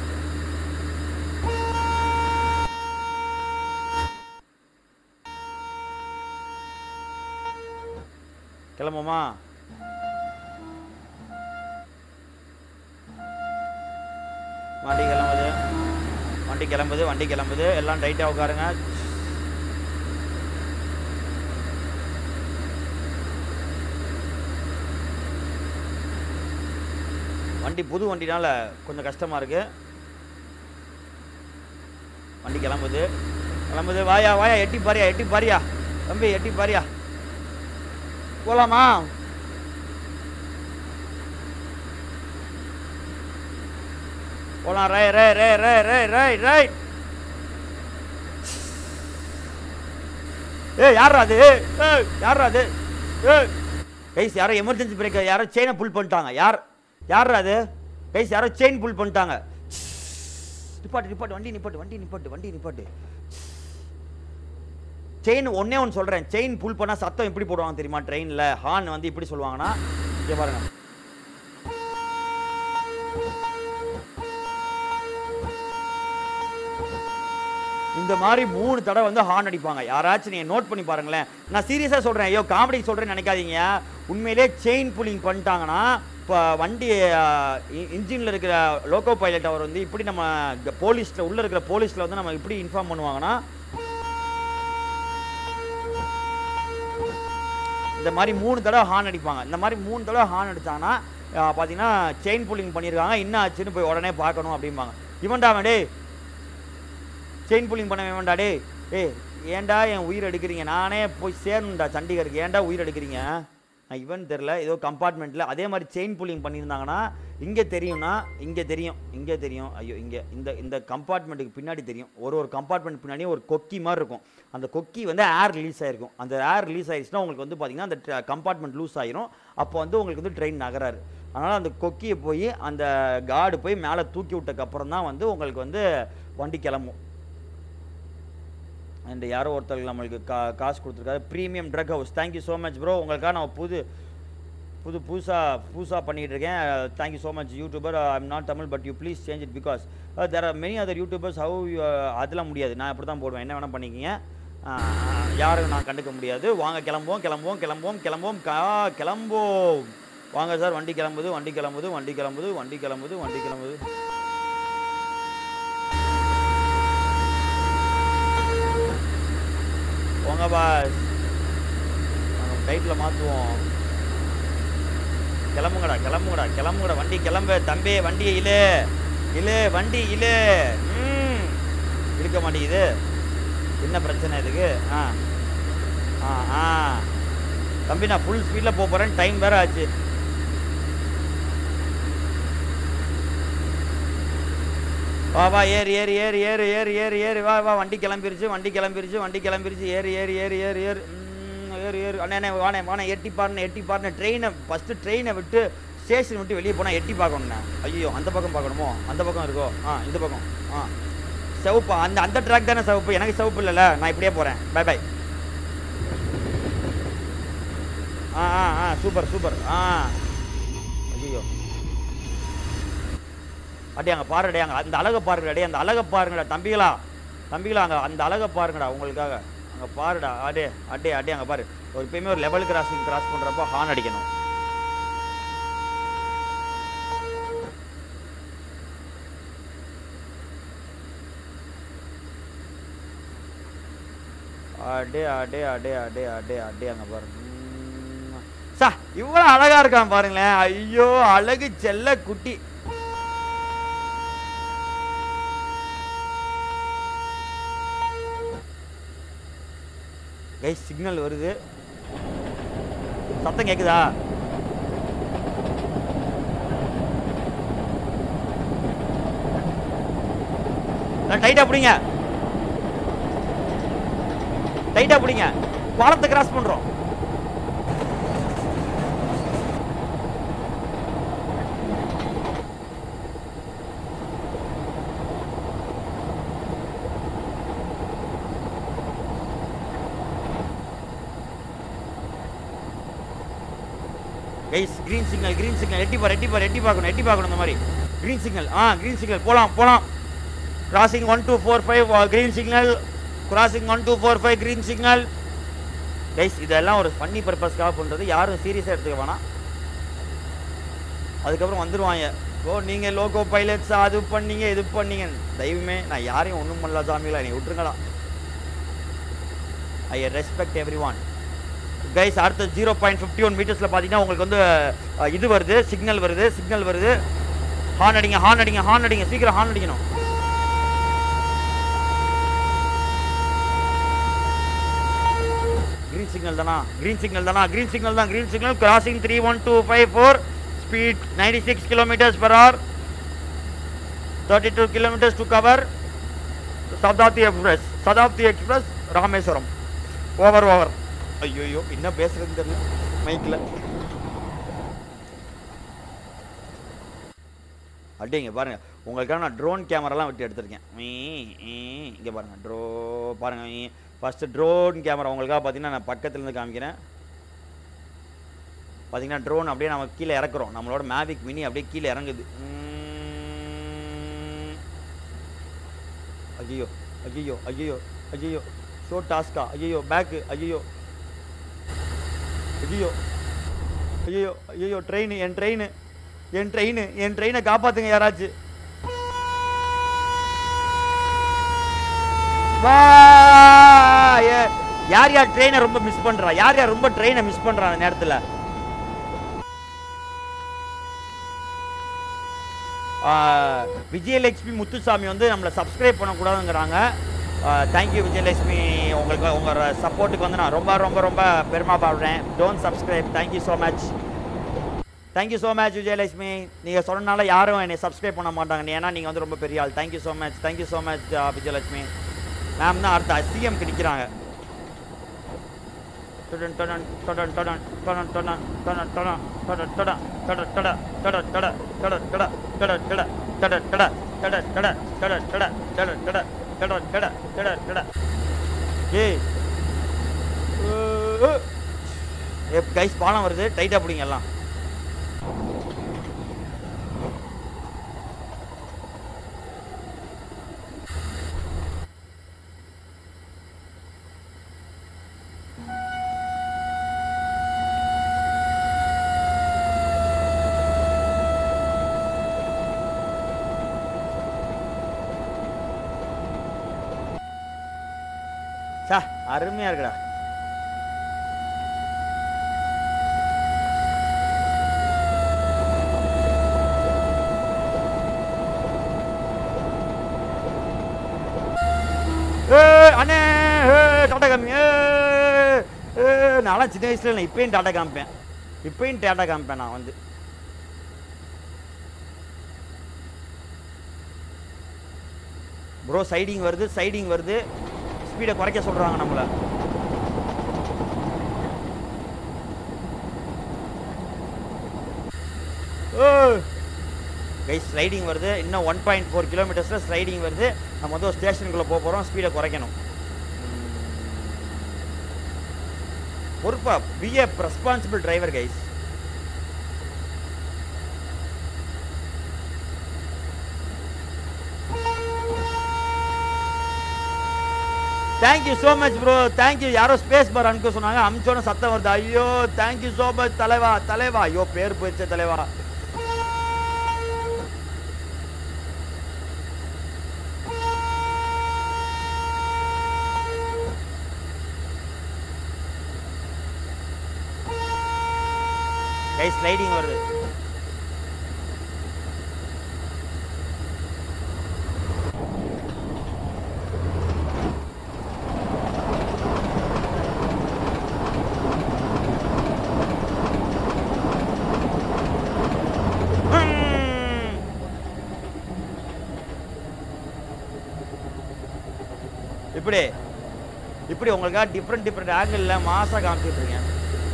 கிளம்புமா வண்டி கிளம்புது வண்டி கிளம்புது வண்டி கிளம்புது எல்லாம் ரைட்டாக உட்காருங்க வண்டி புது வண்டினால கொஞ்சம் கஷ்டமாக இருக்கு வண்டி கிளம்புது கிளம்புது வாயா வாயா எட்டி பாரியா எட்டி பாரியா தம்பி எட்டி பாரியா போலாமா போலாம் ரை ரை ரை ரை ரை ரை ரை ஏய் யாரா அது ஏய் யாரா அது ஏய் கைஸ் யாரோ எமர்ஜென்சி பிரேக் யாரோ செயினை புல் பண்ணிட்டாங்க யார் யாரா அது கைஸ் யாரோ செயின் புல் பண்ணிட்டாங்க நிப்பாட்டு நிப்பாட்டு வண்டி நிப்பாட்டு வண்டி நிப்பாட்டு வண்டி நிப்பாட்டு செயின் ஒன்னே ஒன்று சொல்கிறேன் செயின் புல் பண்ணால் சத்தம் எப்படி போடுவாங்க தெரியுமா ட்ரெயினில் ஹார்ன் வந்து இப்படி சொல்லுவாங்கன்னா இங்கே பாருங்க இந்த மாதிரி மூணு தடவை வந்து ஹார்ன் அடிப்பாங்க யாராச்சும் நீங்கள் நோட் பண்ணி பாருங்களேன் நான் சீரியஸாக சொல்கிறேன் ஐயோ காமெடி சொல்கிறேன்னு நினைக்காதீங்க உண்மையிலே செயின் புல்லிங் பண்ணிட்டாங்கன்னா இப்போ வண்டி இன்ஜினில் இருக்கிற லோக்கோ பைலட் அவர் வந்து இப்படி நம்ம போலீஸில் உள்ளே இருக்கிற போலீஸில் வந்து நம்ம இப்படி இன்ஃபார்ம் பண்ணுவாங்கன்னா இந்த மாதிரி மூணு தடவை ஹார்ன் அடிப்பாங்க இந்த மாதிரி மூணு தடவை ஹார்ன் அடிச்சாங்கன்னா அஹ், பார்த்தீங்கன்னா செயின் புல்லிங் பண்ணியிருக்காங்க என்ன ஆச்சுன்னு போய் உடனே பார்க்கணும் அப்படிம்பாங்க இவன்டா அவன் டேய் செயின் புல்லிங் பண்ண வேண்டாம் டேய் ஏய் ஏன்டா என் உயிர் எடுக்கிறீங்க நானே போய் சேரணும்டா சண்டிகருக்கு ஏன்டா உயிர் எடுக்கிறீங்க நான் இவன் தெரில ஏதோ கம்பார்ட்மெண்ட்டில் அதே மாதிரி செயின் புல்லிங் பண்ணியிருந்தாங்கன்னா இங்கே தெரியும்னா இங்கே தெரியும் இங்கே தெரியும் ஐயோ இங்கே இந்த இந்த கம்பார்ட்மெண்ட்டுக்கு பின்னாடி தெரியும் ஒரு ஒரு கம்பார்ட்மெண்ட் பின்னாடியும் ஒரு கொக்கி மாதிரி இருக்கும் அந்த கொக்கி வந்து ஏர் ரிலீஸ் ஆயிருக்கும் அந்த ஏர் ரிலீஸ் ஆயிடுச்சுன்னா உங்களுக்கு வந்து பார்த்தீங்கன்னா அந்த கம்பார்ட்மெண்ட் லூஸ் ஆயிரும் அப்போ வந்து உங்களுக்கு வந்து ட்ரெயின் நகராரு அதனால் அந்த கொக்கியை போய் அந்த கார்டு போய் மேலே தூக்கி விட்டக்கப்புறம் தான் வந்து உங்களுக்கு வந்து வண்டி கிளம்பும் அண்ட் யாரோ ஒருத்தர் நம்மளுக்கு கா காசு கொடுத்துருக்காரு premium truck house thank you so much bro உங்களுக்காக நான் புது புது புதுசாக புதுசாக பண்ணிகிட்டு இருக்கேன் thank you so much YouTuber I am not Tamil but you please change it because there are many other YouTubers how அதெல்லாம் முடியாது நான் அப்படி தான் போடுவேன் என்ன வேணால் பண்ணிக்கிங்க அஹ், யாரும் நான் கண்டுக்க முடியாது வாங்க கிளம்புவோம் கிளம்புவோம் கிளம்புவோம் கிளம்புவோம் கா கிளம்போம் வாங்க சார் வண்டி கிளம்புது வண்டி கிளம்புது வண்டி கிளம்புது வண்டி கிளம்புது வண்டி கிளம்புது போங்க பாஸ் நாங்கள் ஃப்ளைட்டில் மாற்றுவோம் கிளம்புங்கடா கிளம்புங்கடா கிளம்புங்கடா வண்டி கிளம்பு தம்பி வண்டி இழு இழு வண்டி இழு ம் இருக்க மாட்டேங்குது என்ன பிரச்சனை இதுக்கு ஆ ஆ ஆ தம்பி நான் ஃபுல் ஸ்பீடில் போக போகிறேன் டைம் வேறு ஆச்சு வா வா ஏறு ஏறு ஏறு ஏறு ஏறு ஏறு ஏறு வா வா வண்டி கிளம்பிருச்சு வண்டி கிளம்பிருச்சு வண்டி கிளம்பிருச்சு ஏறு ஏறு ஏறு ஏறு ஏறு ம், ஏறு ஏறு அண்ணே அண்ணே வாணே வாணே எட்டி பாருண்ணே எட்டி பாருண்ணே ட்ரெயினை ஃபஸ்ட்டு ட்ரெயினை விட்டு ஸ்டேஷன் விட்டு வெளியே போனால் எட்டி பார்க்கணுண்ணே ஐயோ அந்த பக்கம் பார்க்கணுமோ அந்த பக்கம் இருக்கோ ஆ இந்த பக்கம் ஆ சிவப்பு அந்த அந்த ட்ராக் தானே சிவப்பு எனக்கு சிவப்பு இல்லைல்ல நான் இப்படியே போகிறேன் பை பை ஆ ஆ ஆ சூப்பர் சூப்பர் ஆ ஐயோ அடே அங்கே பாருடே அங்கே அந்த அழகை பாருங்கடா டே அந்த அழகை பாருங்கடா தம்பிகளா தம்பிகளா அங்கே அந்த அழகை பாருங்கடா உங்களுக்காக அங்கே பாருடா அடே அடே அடே அங்கே பாரு ஒரு எப்பயுமே ஒரு லெவல் கிராசிங் கிராஸ் பண்ணுறப்போ ஹார்ன் அடிக்கணும் அடே அடே அடே அடே அடே அடே அங்கே பாரு உம். சா இவ்வளோ அழகா இருக்கான் பாருங்களேன் ஐயோ அழகு செல்ல குட்டி கைஸ் சிக்னல் வருது சத்தம் கேக்குதா டைட்டா பிடிங்க டைட்டா பிடிங்க பாலத்தை கிராஸ் பண்றோம் guys green signal green signal எட்டி பாரு எட்டி பாரு எட்டி பார்க்கணும் எட்டி பார்க்கணும் இந்த மாதிரி கிரீன் சிக்னல் ஆ கிரீன் சிக்னல் போலாம் போலாம் crossing one two four five green signal crossing one two four five green signal guys இதெல்லாம் ஒரு ஃபன்னி பர்பஸ்க்காக பண்ணுறது யாரும் சீரியஸாக எடுத்துக்க வேணாம் அதுக்கப்புறம் வந்துடுவாங்க ஓ நீங்கள் லோகோ பைலட்ஸ் அது பண்ணீங்க இது பண்ணீங்க தெய்வமே நான் யாரையும் ஒன்றும் பண்ணல சாமிகளா நீ விட்டுருங்களா I respect everyone guys அடுத்த ஜீரோ பாயிண்ட் ஃபிஃப்டி ஒன் மீட்டர்ஸில் பார்த்தீங்கன்னா உங்களுக்கு வந்து அஹ், இது வருது சிக்னல் வருது சிக்னல் வருது ஹார்ன் அடிங்க ஹார்ன் அடிங்க ஹார்ன் அடிங்க சீக்கிரம் ஹார்ன் அடிக்கணும் கிரீன் சிக்னல் தானா கிரீன் சிக்னல் தானா கிரீன் சிக்னல் தான் green signal crossing three one two five four speed ninety six kilometres per hour thirty two kilometres to cover Shatabdi express Shatabdi express Rameswaram over over ஐயோ என்ன பேசுறதுன்னு தெரியல மைக்கில் அப்படிங்க பாருங்க உங்களுக்காக நான் ட்ரோன் கேமராலாம் விட்டு எடுத்திருக்கேன் இங்கே பாருங்க ட்ரோ பாருங்க ஃபஸ்ட்டு ட்ரோன் கேமரா உங்களுக்காக பார்த்தீங்கன்னா நான் பக்கத்துல இருந்து காமிக்கிறேன் பார்த்தீங்கன்னா ட்ரோன் அப்படியே நம்ம கீழே இறக்குறோம் நம்மளோட மேவிக் மினி அப்படியே கீழே இறங்குது உம். ஐயோ ஐயோ ஐயோ ஐயோ ஷோ டாஸ்கா ஐயோ பேக்கு ஐயோ ஐயோ ஐயோ ஐயோ ட்ரெயின் என் ட்ரெயின் என் ட்ரெயின் என் ட்ரெயினை காப்பாத்துங்க யாராச்சும் வா! ஏ- யார் யார் ட்ரெயினை ரொம்ப மிஸ் பண்றா யார் யார் ரொம்ப ட்ரெயினை மிஸ் பண்றா அந்த நேரத்துல ஆ, விஜயலட்சுமி முத்துசாமி வந்து நம்மளை சப்ஸ்கிரைப் பண்ணக்கூடாதுங்கிறாங்க தேங்க்யூ விஜயலட்சுமி உங்களுக்கு உங்கள் சப்போர்ட்டுக்கு வந்து நான் ரொம்ப ரொம்ப ரொம்ப பெருமைப்படுறேன் don't subscribe thank you so much thank you so much Vijayalakshmi நீங்கள் சொன்னனால யாரும் என்னை சப்ஸ்கிரைப் பண்ண மாட்டாங்க ஏன்னா நீங்கள் வந்து ரொம்ப பெரிய ஆள் thank you so much thank you so much Vijayalakshmi ma'am தான் அடுத்த சிஎம்க்கு நிற்கிறாங்க டடன் டடன் டடன் டடன் டடன் டடன் டடன் டடன் டடன் டடன் டடன் டட டட டட டட டட டட டட டட டட டட டட டட டட டட டட டட டட டட டட ஏய் ஏ கைஸ் பாலம் வருது டைட்டா பிடிங்க எல்லாம் சா அருமையா இருக்குடா ஏய், அண்ணே ஏய், டாடா காமி ஏய், ஏய், நான்லாம் சின்ன வயசுல இல்லை இப்பயும் டாடா காமிப்பேன் இப்பயும் டாடா காமிப்பேன் நான் வந்து ப்ரோ சைடிங் வருது சைடிங் வருது ஸ்பீடை குறைக்க சொல்றாங்க நம்மள கைஸ் ஸ்லைடிங் வருது இன்னும் ஒன் பாயிண்ட் ஃபோர் கிலோமீட்டர்ஸில் ஸ்லைடிங் வருது நம்ம வந்து ஒரு ஸ்டேஷனுக்குள்ளே போக போகிறோம் ஸ்பீடை குறைக்கணும் பொறுப்பா be a responsible driver guys thank you so much bro thank you யாரோ ஸ்பேஸ் பார் அனுப்ப சொன்னாங்க அமிச்சோன்னு சத்தம் வருது ஐயோ தேங்க்யூ ஸோ மச் தலைவா தலைவா ஐயோ பேர் போயிடுச்சே தலைவா கை ஸ்லைடிங் வருது ஹம். இப்படி இப்படி உங்களுக்காக டிஃப்ரெண்ட் டிஃப்ரெண்ட் ஆங்கிளில் மாசாக காமிச்சிட்டு இருக்கேன்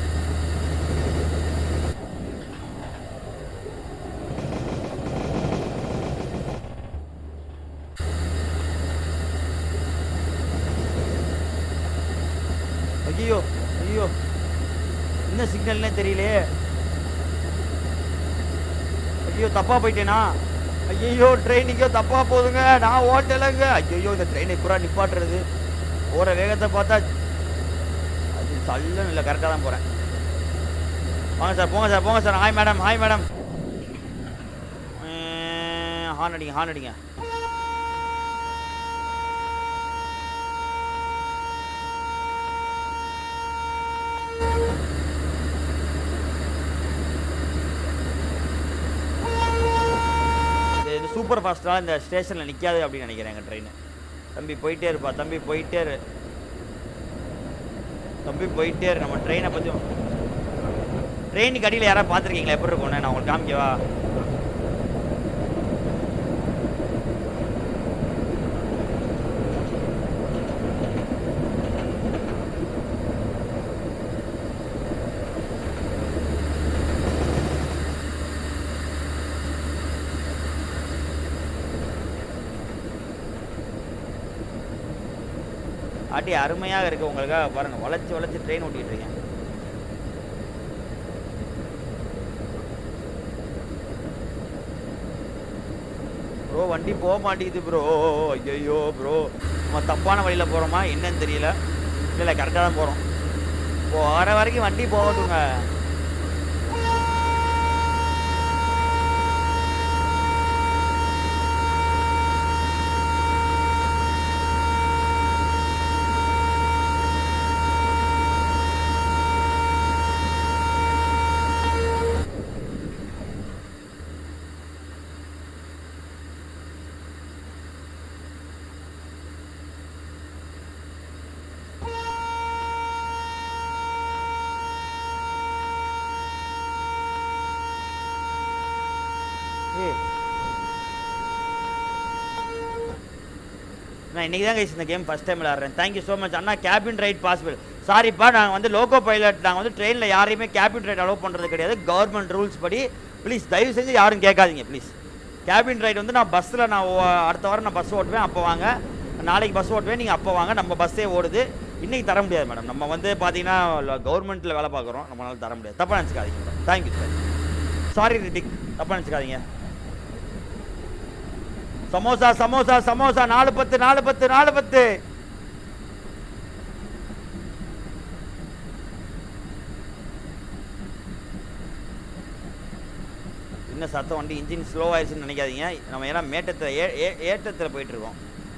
ஐயோ ஐயோ என்ன சிக்னல்னே தெரியலையே ஐயோ தப்பா போயிட்டேனா ஐயோ ட்ரெயின் இங்கேயோ தப்பா போகுதுங்க நான் ஓட்டலைங்க ஐயோ இந்த ட்ரெயினை புறா நிப்பாட்டுறது போகிற வேகத்தை பார்த்தா அது தள்ளுன்னு இல்லை கரெக்டாக தான் போகிறேன் வாங்க சார் போங்க சார் போங்க sir hi madam hi madam horn அடிங்க ஹார்ன் அடிங்க இது இது சூப்பர் ஃபாஸ்ட்டாக இந்த ஸ்டேஷனில் நிற்காது அப்படின்னு நினைக்கிறேன் எங்கள் ட்ரெயின் தம்பி போயிட்டே இருப்பா தம்பி போயிட்டே இரு தம்பி போயிட்டே இரு நம்ம ட்ரெயினை பற்றி ட்ரெயினுக்கு அடியில் யாராவது பார்த்துருக்கீங்களா எப்படி இருக்கும்னு நான் உங்களுக்கு காமிக்கவா ஆட்டி அருமையாக இருக்கு உங்களுக்காக பாருங்க வளைச்சு வளைச்சு ட்ரெயின் ஓட்டிட்டு இருக்கேன் ப்ரோ வண்டி போக மாட்டேங்குது ப்ரோ ஐயோ ப்ரோ நம்ம தப்பான வழியில் போகிறோமா என்னன்னு தெரியல இல்லை இல்லை கரெக்டாக தான் போகிறோம் போகிற வரைக்கும் வண்டி போகட்டுங்க ஏய் நான் இன்றைக்கி தான் கைஸ் இந்த கேம் ஃபஸ்ட் டைம் விளாட்றேன் தேங்க்யூ ஸோ மச் அண்ணா கேபின் ரைட் பாசிபிள் சாரிப்பா நாங்கள் வந்து லோகோ பைலட் நாங்கள் வந்து ட்ரெயினில் யாரையுமே கேபின் ரைட் அலோவ் பண்ணுறது கிடையாது கவர்மெண்ட் ரூல்ஸ் படி ப்ளீஸ் தயவு செஞ்சு யாரும் கேட்காதீங்க ப்ளீஸ் கேபின் ரைட் வந்து நான் பஸ்ஸில் நான் ஓ- அடுத்த வாரம் நான் பஸ் ஓட்டுவேன் அப்போ வாங்க நாளைக்கு பஸ் ஓட்டுவேன் நீங்கள் அப்போ வாங்க நம்ம பஸ்ஸே ஓடுது இன்றைக்கி தர முடியாது மேடம் நம்ம வந்து பார்த்தீங்கன்னா கவர்மெண்ட்டில் வேலை பார்க்குறோம் நம்மளால தர முடியாது தப்பாக நினச்சிக்காதீங்க madam thank you sir sorry Ritik தப்பாக நினச்சிக்காதீங்க சமோசா சமோசா சமோசா நாலு பத்து நாலு பத்து நாலு பத்து இன்னும் சத்தம் வண்டி இன்ஜின் ஸ்லோ ஆயிடுச்சுன்னு நினைக்காதீங்க நம்ம ஏன்னா மேட்டத்தில் ஏ ஏ ஏற்றத்தில் போயிட்டு இருக்கோம்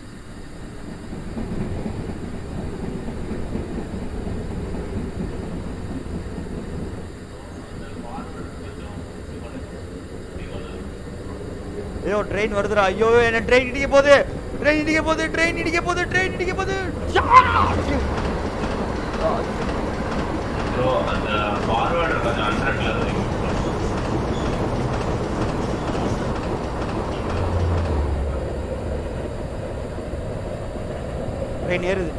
ஐயோ ட்ரெயின் வருதுடா ஐயோ என்ன ட்ரெயின் இடிக்க போகுது ட்ரெயின் இடிக்க போகுது ட்ரெயின் இடிக்க போகுது ட்ரெயின் இடிக்க போகுது ப்ரோ அந்த ஃபார்வர்டர் கொஞ்சம் ஹண்ட்ரட்ல இருக்கு ட்ரெயின் ஏறுது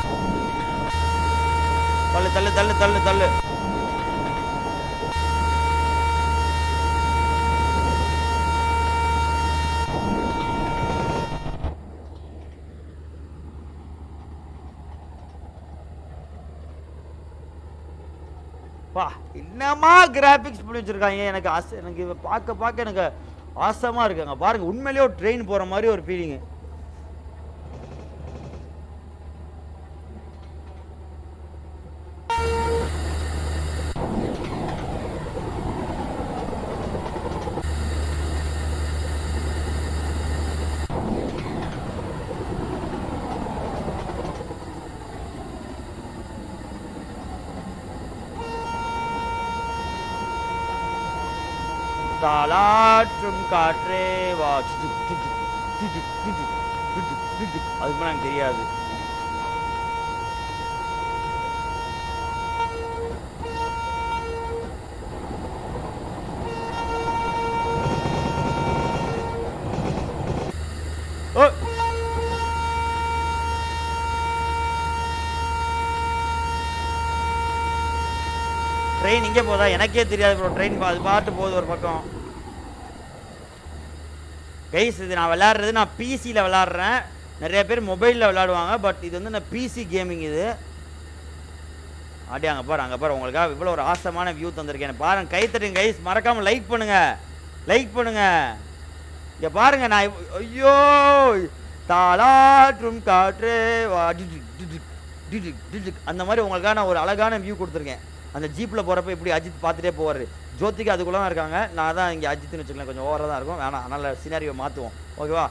தள்ளு தள்ளு தள்ளு தள்ளு தள்ளு என்னமா கிராஃபிக்ஸ் பண்ணி வச்சிருக்காங்க எனக்கு ஆசை எனக்கு இதை பார்க்க பார்க்க எனக்கு ஆசமாக இருக்குங்க பாருங்க உண்மையிலேயே ஒரு ட்ரெயின் போகிற மாதிரி ஒரு ஃபீலிங்கு தாலாற்றும் காற்றே வா சுஜுக், சுஜுக், சுஜுக், சுஜுக், சுஜுக், சுஜுக். அதுக்கு மேல எனக்கு தெரியாது ஓ ட்ரெயின் இங்கே போதா எனக்கே தெரியாது ப்ரோ ட்ரெயின் அது பாட்டு போகுது ஒரு பக்கம் கைஸ் இது நான் விளையாடுறது நான் பிசியில் விளையாடுறேன் நிறைய பேர் மொபைலில் விளையாடுவாங்க பட் இது வந்து நான் பிசி கேமிங் இது ஆடி அங்கே பாரு அங்கே பாரு உங்களுக்காக இவ்வளோ ஒரு ஆசமான வியூ தந்திருக்கேன் பாருங்க கை தட்டுங்க கைஸ் மறக்காமல் லைக் பண்ணுங்க லைக் பண்ணுங்க இங்கே பாருங்க நான் இவ்- ஐயோ தாளாற்றும் காற்றே வா டிடிக், டிடிக், டிடிக், டிடிக். அந்த மாதிரி உங்களுக்காக நான் ஒரு அழகான வியூ கொடுத்துருக்கேன் அந்த ஜீப்பில் போகிறப்ப இப்படி அஜித் பார்த்துட்டே போவார் ஜோதிகா அதுக்குள்ளே தான் இருக்காங்க நான் தான் இங்கே அஜித்னு வச்சுக்கலாம் கொஞ்சம் ஓவராக தான் இருக்கும் வேணாம் அதனால் சினாரியோ மாற்றுவோம் ஓகேவா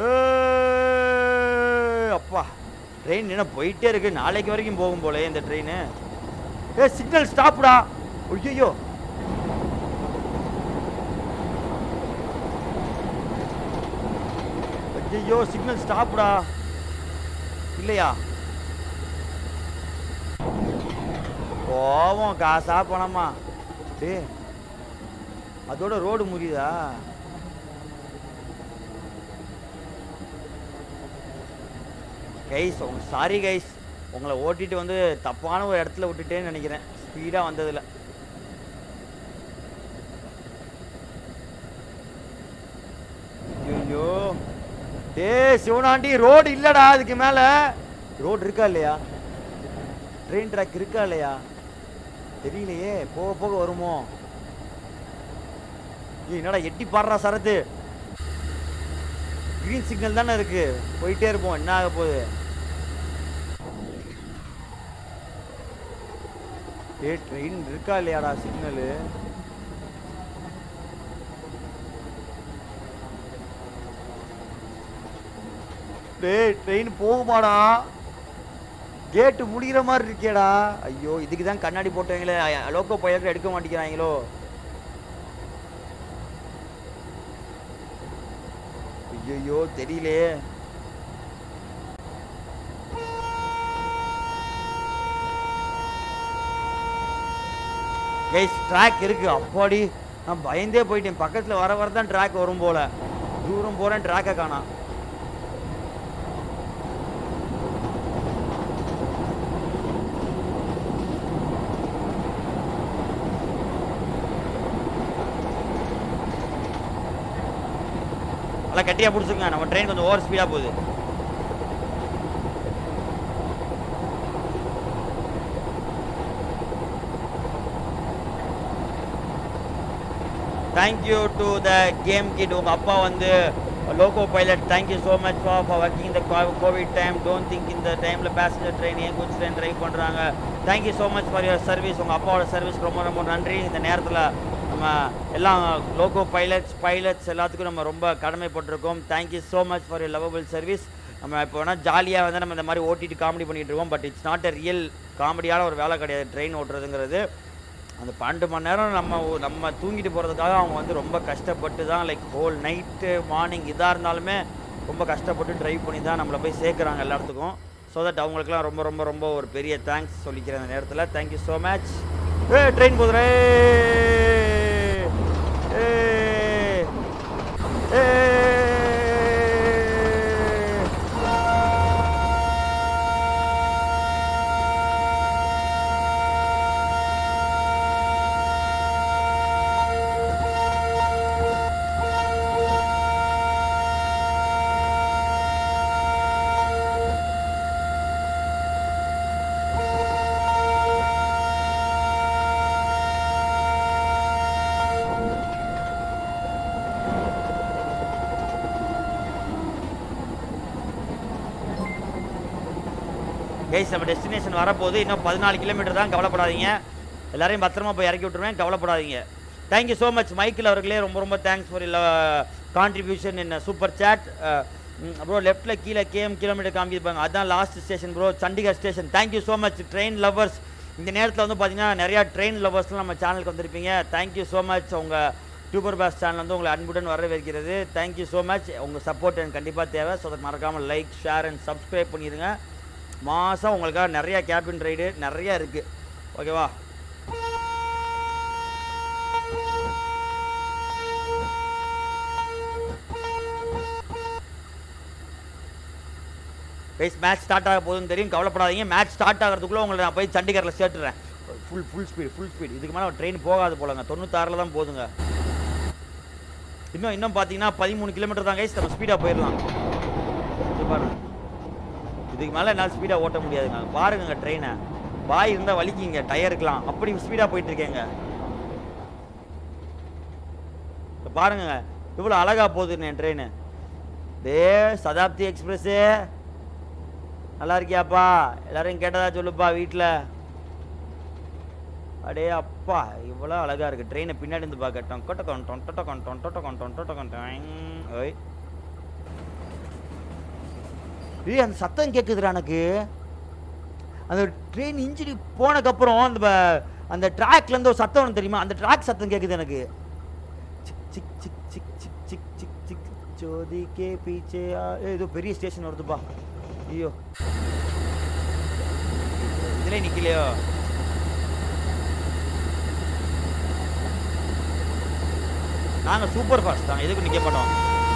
ஏய், அப்பா ட்ரெயின் என்ன போயிட்டே இருக்கு நாளைக்கு வரைக்கும் போகும் போலே இந்த ட்ரெயின் ஏ சிக்னல் ஸ்டாப்டா ஐயோ ஐயோ சிக்னல் ஸ்டாப்டா இல்லையா போவோம் காசா பணமா டே அதோட ரோடு முடியுதா கைஸ் உங்க சாரி கைஸ் உங்களை ஓட்டிட்டு வந்து தப்பான ஒரு இடத்துல விட்டுட்டேன்னு நினைக்கிறேன் ஸ்பீடாக வந்ததில்ல ஐயோ டே சிவனாண்டி ரோடு இல்லடா அதுக்கு மேல ரோடு இருக்கா இல்லையா ட்ரெயின் ட்ராக் இருக்கா இல்லையா தெரியலையே போக போக வருமோ ஏய், என்னடா எட்டி பாடுறா சரத்து கிரீன் சிக்னல் தானே இருக்கு போயிட்டே இருப்போம் என்ன ஆக போகுது ஏ ட்ரெயின் இருக்கா இல்லையாடா சிக்னலு டேய் ட்ரெயின் போகுமாடா கேட்டு முடிகிற மாதிரி இருக்கேடா ஐயோ இதுக்கு தான் கண்ணாடி போட்டவங்களே லோக்கோ பைலட் எடுக்க மாட்டேங்கிறாங்களோ ஐயோ தெரியலையே கைஸ் ட்ராக் இருக்கு அப்பாடி நான் பயந்தே போயிட்டேன் பக்கத்தில் வர வர தான் ட்ராக் வரும் போல தூரம் போகிறேன் ட்ராக்கை காணாம் நல்லா கட்டியாக பிடிச்சிருங்க நம்ம ட்ரெயின் கொஞ்சம் ஓவர் ஸ்பீடாக போகுது thank you to the game kid உங்கள் அப்பா வந்து loco pilot thank you so much for for working இந்த கோவிட் டைம் டோன்ட் திங்க் இந்த டைமில் பேசஞ்சர் ட்ரெயின் ஏன் குட்ஸ் ட்ரெயின் ட்ரைவ் பண்ணுறாங்க thank you so much for your service உங்கள் அப்பாவோட சர்வீஸ் ரொம்ப ரொம்ப நன்றி இந்த நேரத்தில் நம்ம எல்லாம் லோகோ பைலட்ஸ் பைலட்ஸ் எல்லாத்துக்கும் நம்ம ரொம்ப கடமைப்பட்டிருக்கோம் thank you so much for your lovable service நம்ம இப்போ வேணால் ஜாலியாக வந்து நம்ம இந்த மாதிரி ஓட்டிட்டு காமெடி பண்ணிட்டு இருக்கோம் but it's not a real காமெடியான ஒரு வேலை கிடையாது ட்ரெயின் ஓட்டுறதுங்கிறது அந்த பன்னெண்டு மணி நேரம் நம்ம ஒ- நம்ம தூங்கிட்டு போகிறதுக்காக அவங்க வந்து ரொம்ப கஷ்டப்பட்டு தான் லைக் ஹோல் நைட்டு மார்னிங் இதாக இருந்தாலுமே ரொம்ப கஷ்டப்பட்டு ட்ரைவ் பண்ணி தான் நம்மளை போய் சேர்க்குறாங்க எல்லா இடத்துக்கும் ஸோ தட் அவங்களுக்குலாம் ரொம்ப ரொம்ப ரொம்ப ஒரு பெரிய தேங்க்ஸ் சொல்லிக்கிறேன் இந்த நேரத்தில் தேங்க்யூ ஸோ மச் ஏ ட்ரெயின் போதுரே ஏ ஏ கைஸ் நம்ம டெஸ்டினேஷன் வரப்போகுது இன்னும் பதினாலு கிலோமீட்டர் தான் கவலைப்படாதீங்க எல்லாரையும் பத்திரமா போய் இறக்கி விட்டுருவேன் கவலைப்படாதீங்க தேங்க்யூ ஸோ மச் மைக்கிள் அவர்களே ரொம்ப ரொம்ப thanks for contribution in super chat bro லெஃப்ட்டில் கீழே கேஎம் கிலோமீட்டர் காமிப்பாங்க அதுதான் last station bro Chandigarh station thank you so much train lovers இந்த நேரத்தில் வந்து பார்த்தீங்கன்னா நிறையா ட்ரெயின் லவர்ஸ்லாம் நம்ம சேனலுக்கு வந்திருப்பீங்க தேங்க்யூ ஸோ மச் உங்கள் டியூபர் பாஸ் சேனல் வந்து உங்களை அன்புடன் வரவேற்கிறது தேங்க்யூ ஸோ மச் உங்கள் சப்போர்ட் எனக்கு கண்டிப்பாக தேவை ஸோ அதை மறக்காமல் லைக் ஷேர் அண்ட் சப்ஸ்கிரைப் பண்ணிடுங்க மாதம் உங்களுக்காக நிறையா கேபின் ரைடு நிறையா இருக்குது ஓகேவா கைஸ் மேட்ச் ஸ்டார்ட் ஆக போகுதுன்னு தெரியும் கவலைப்படாதீங்க மேட்ச் ஸ்டார்ட் ஆகிறதுக்குள்ளே உங்களை நான் போய் சண்டிகரில் சேர்த்துறேன் full full speed full speed இதுக்கு மேலே ட்ரெயின் போகாது போலங்க தொண்ணூத்தாறில் தான் போதுங்க இன்னும் இன்னும் பார்த்தீங்கன்னா பதிமூணு கிலோமீட்டர் தான் கைஸ் நம்ம ஸ்பீடாக போயிடலாம் இது பாருங்க இதுக்கு மேலே என்னால் ஸ்பீடாக ஓட்ட முடியாதுங்க பாருங்க ட்ரெயினை பாய் இருந்தால் வலிக்கிங்க டயருக்கலாம் அப்படி ஸ்பீடாக போயிட்டு இருக்கேங்க இப்ப பாருங்க இவ்வளோ அழகா போகுதுன்னு என் ட்ரெயின் டே சதாப்தி எக்ஸ்பிரஸ்ஸு நல்லா இருக்கியாப்பா எல்லாரையும் கேட்டதா சொல்லுப்பா வீட்டில் அடே அப்பா இவ்வளோ அழகா இருக்கு ட்ரெயினை பின்னாடி இருந்து பார்க்க டொங்கொட்ட கொன் டொண்டொட்ட கொன் டொண்டொட்ட கொன் டொண்டொட்ட கொன் டொங். ஓய் ஏய் அந்த சத்தம் கேட்குதுடா எனக்கு அந்த ட்ரெயின் இன்ஜின் போனதுக்கப்புறம் அந்த ப- அந்த ட்ராக்லேருந்து ஒரு சத்தம் ஒன்று தெரியுமா அந்த ட்ராக் சத்தம் கேட்குது எனக்கு சிக் சிக் சிக் சிக் சிக் சிக் சிக் சிக் ஜோதி கே பீச்சே ஆ ஏய், ஏதோ பெரிய ஸ்டேஷன் வருதுப்பா ஐயோ இதுல நிக்கலையோ நாங்க சூப்பர் ஃபாஸ்ட் தான் எதுக்கு நிக்க மாட்டோம்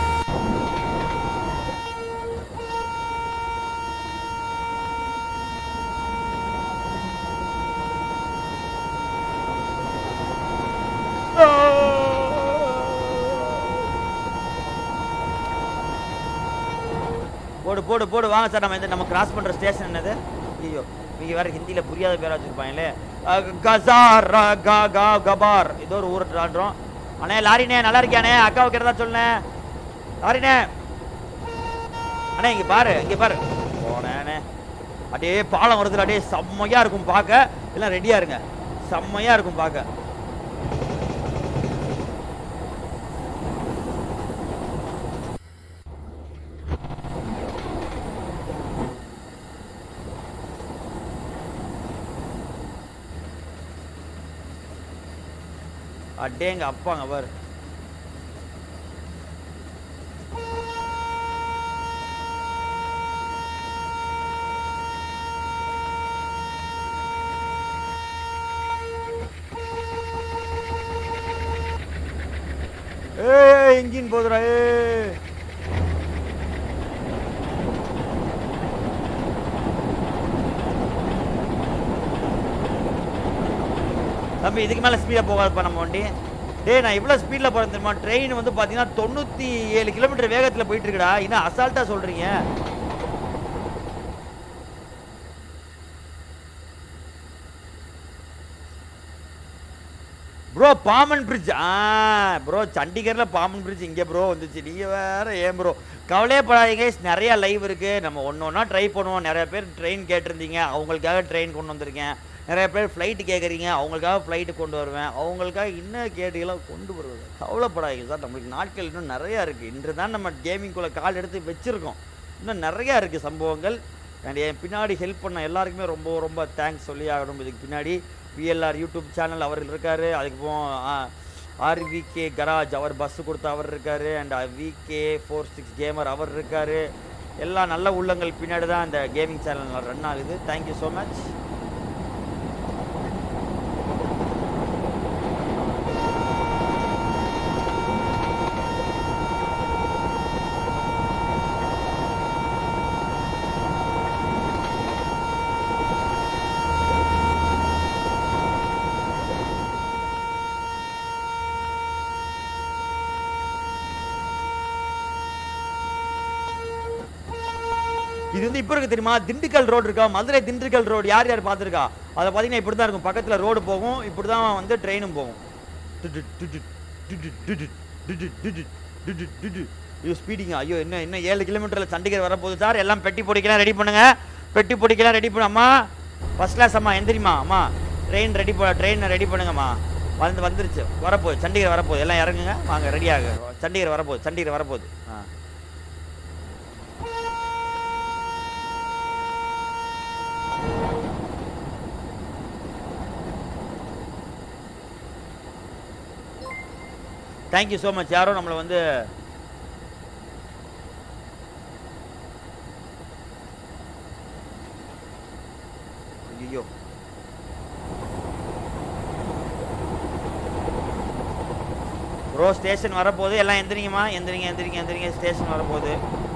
போடு போடு போடு வாங்க சார் நம்ம இந்த நம்ம கிராஸ் பண்ற ஸ்டேஷன் என்னது ஐயோ நீங்க வேற ஹிந்தியில புரியாத பேரா வச்சிருப்பாங்களே அஹ், கசார் ர- க க கபார் ஏதோ ஒரு ஊரை தாண்டுறோம் அண்ணே லாரினே நல்லா இருக்கியானே அக்காவை கேட்டதா சொல்லுனே லாரினே அண்ணே இங்க பாரு இங்க பாரு போனேனே அப்படியே பாலம் வருதுல அப்படியே செம்மையா இருக்கும் பார்க்க எல்லாம் ரெடியா இருங்க செம்மையா இருக்கும் பார்க்க அடேங்க அப்பாங்க பாரு ஏய் இன்ஜின் போதுடா ஏய் தம்பி இதுக்கு மேலே ஸ்பீடாக போகாதுப்பா நம்ம வண்டி டேய் நான் இவ்வளோ ஸ்பீடில் போகிறேன் தெரியுமா ட்ரெயின் வந்து பார்த்தீங்கன்னா தொண்ணூற்றி ஏழு கிலோமீட்டர் வேகத்தில் போயிட்டு இருக்குடா இன்னும் அசால்ட்டாக சொல்கிறீங்க ப்ரோ பாமன் பிரிட்ஜ் ஆ ப்ரோ சண்டிகரில் பாமன் பிரிட்ஜ் இங்கே ப்ரோ வந்துச்சு நீங்கள் வேற ஏன் ப்ரோ கவலையே படாதீங்க நிறைய லைவ் இருக்குது நம்ம ஒன்று ஒன்றா ட்ரை பண்ணுவோம் நிறைய பேர் ட்ரெயின் கேட்டிருந்தீங்க அவங்களுக்காக ட்ரெயின் கொண்டு வந்திருக்கேன் நிறைய பேர் ஃப்ளைட்டு கேட்குறீங்க அவங்களுக்காக ஃப்ளைட்டு கொண்டு வருவேன் அவங்களுக்காக இன்னும் கேட்டுகளை கொண்டு வருவது கவலைப்படாதீங்க சார் நம்மளுக்கு நாட்கள் இன்னும் நிறையா இருக்குது இன்று தான் நம்ம கேமிங்குள்ளே கால் எடுத்து வச்சுருக்கோம் இன்னும் நிறையா இருக்குது சம்பவங்கள் அண்ட் என் பின்னாடி ஹெல்ப் பண்ண எல்லாருக்குமே ரொம்ப ரொம்ப தேங்க்ஸ் சொல்லி ஆகணும் இதுக்கு பின்னாடி விஎல்ஆர் யூடியூப் சேனல் அவர் இருக்காரு அதுக்கப்புறம் ஆர்விகே கராஜ் அவர் பஸ்ஸு கொடுத்த அவர் இருக்காரு and VK four six gamer அவர் இருக்காரு எல்லா நல்ல உள்ளங்கள் பின்னாடி தான் இந்த கேமிங் சேனல் ரன் ஆகுது தேங்க்யூ ஸோ மச் இது வந்து இப்போ இருக்கு தெரியுமா திண்டுக்கல் ரோடு இருக்கா மதுரை திண்டுக்கல் ரோடு யார் யார் பார்த்துருக்கா அதை பார்த்தீங்கன்னா இப்படி தான் இருக்கும் பக்கத்தில் ரோடு போகும் இப்படி தான் வந்து ட்ரெயினும் போகும் டிடிட், டிடிட், டிடிட், டிடிட், டிடிட், டிடிட், டிடிட், டிடிட். ஐயோ ஸ்பீடிங்க ஐயோ இன்னும் இன்னும் ஏழு கிலோமீட்டரில் சண்டிகர் வரப்போகுது சார் எல்லாம் பெட்டி பொடிக்கலாம் ரெடி பண்ணுங்க பெட்டி பிடிக்கலாம் ரெடி பண்ண அம்மா ஃபஸ்ட் கிளாஸ் அம்மா எந்திரிம்மா அம்மா ட்ரெயின் ரெடி பண்ண ட்ரெயினை ரெடி பண்ணுங்கம்மா வந்து வந்துருச்சு வரப்போகுது சண்டிகர் வரப்போகுது எல்லாம் இறங்குங்க வாங்க ரெடியாக சண்டிகர் வரப்போகுது சண்டிகர் வரப்போகுது ஆ தேங்க்யூ ஸோ மச் யாரோ நம்மளை வந்து ஐயோ ப்ரோ ஸ்டேஷன் வரப்போகுது எல்லாம் எந்திரிங்கம்மா எந்திரிங்க எந்திரிங்க எந்திரிங்க ஸ்டேஷன் வரப்போகுது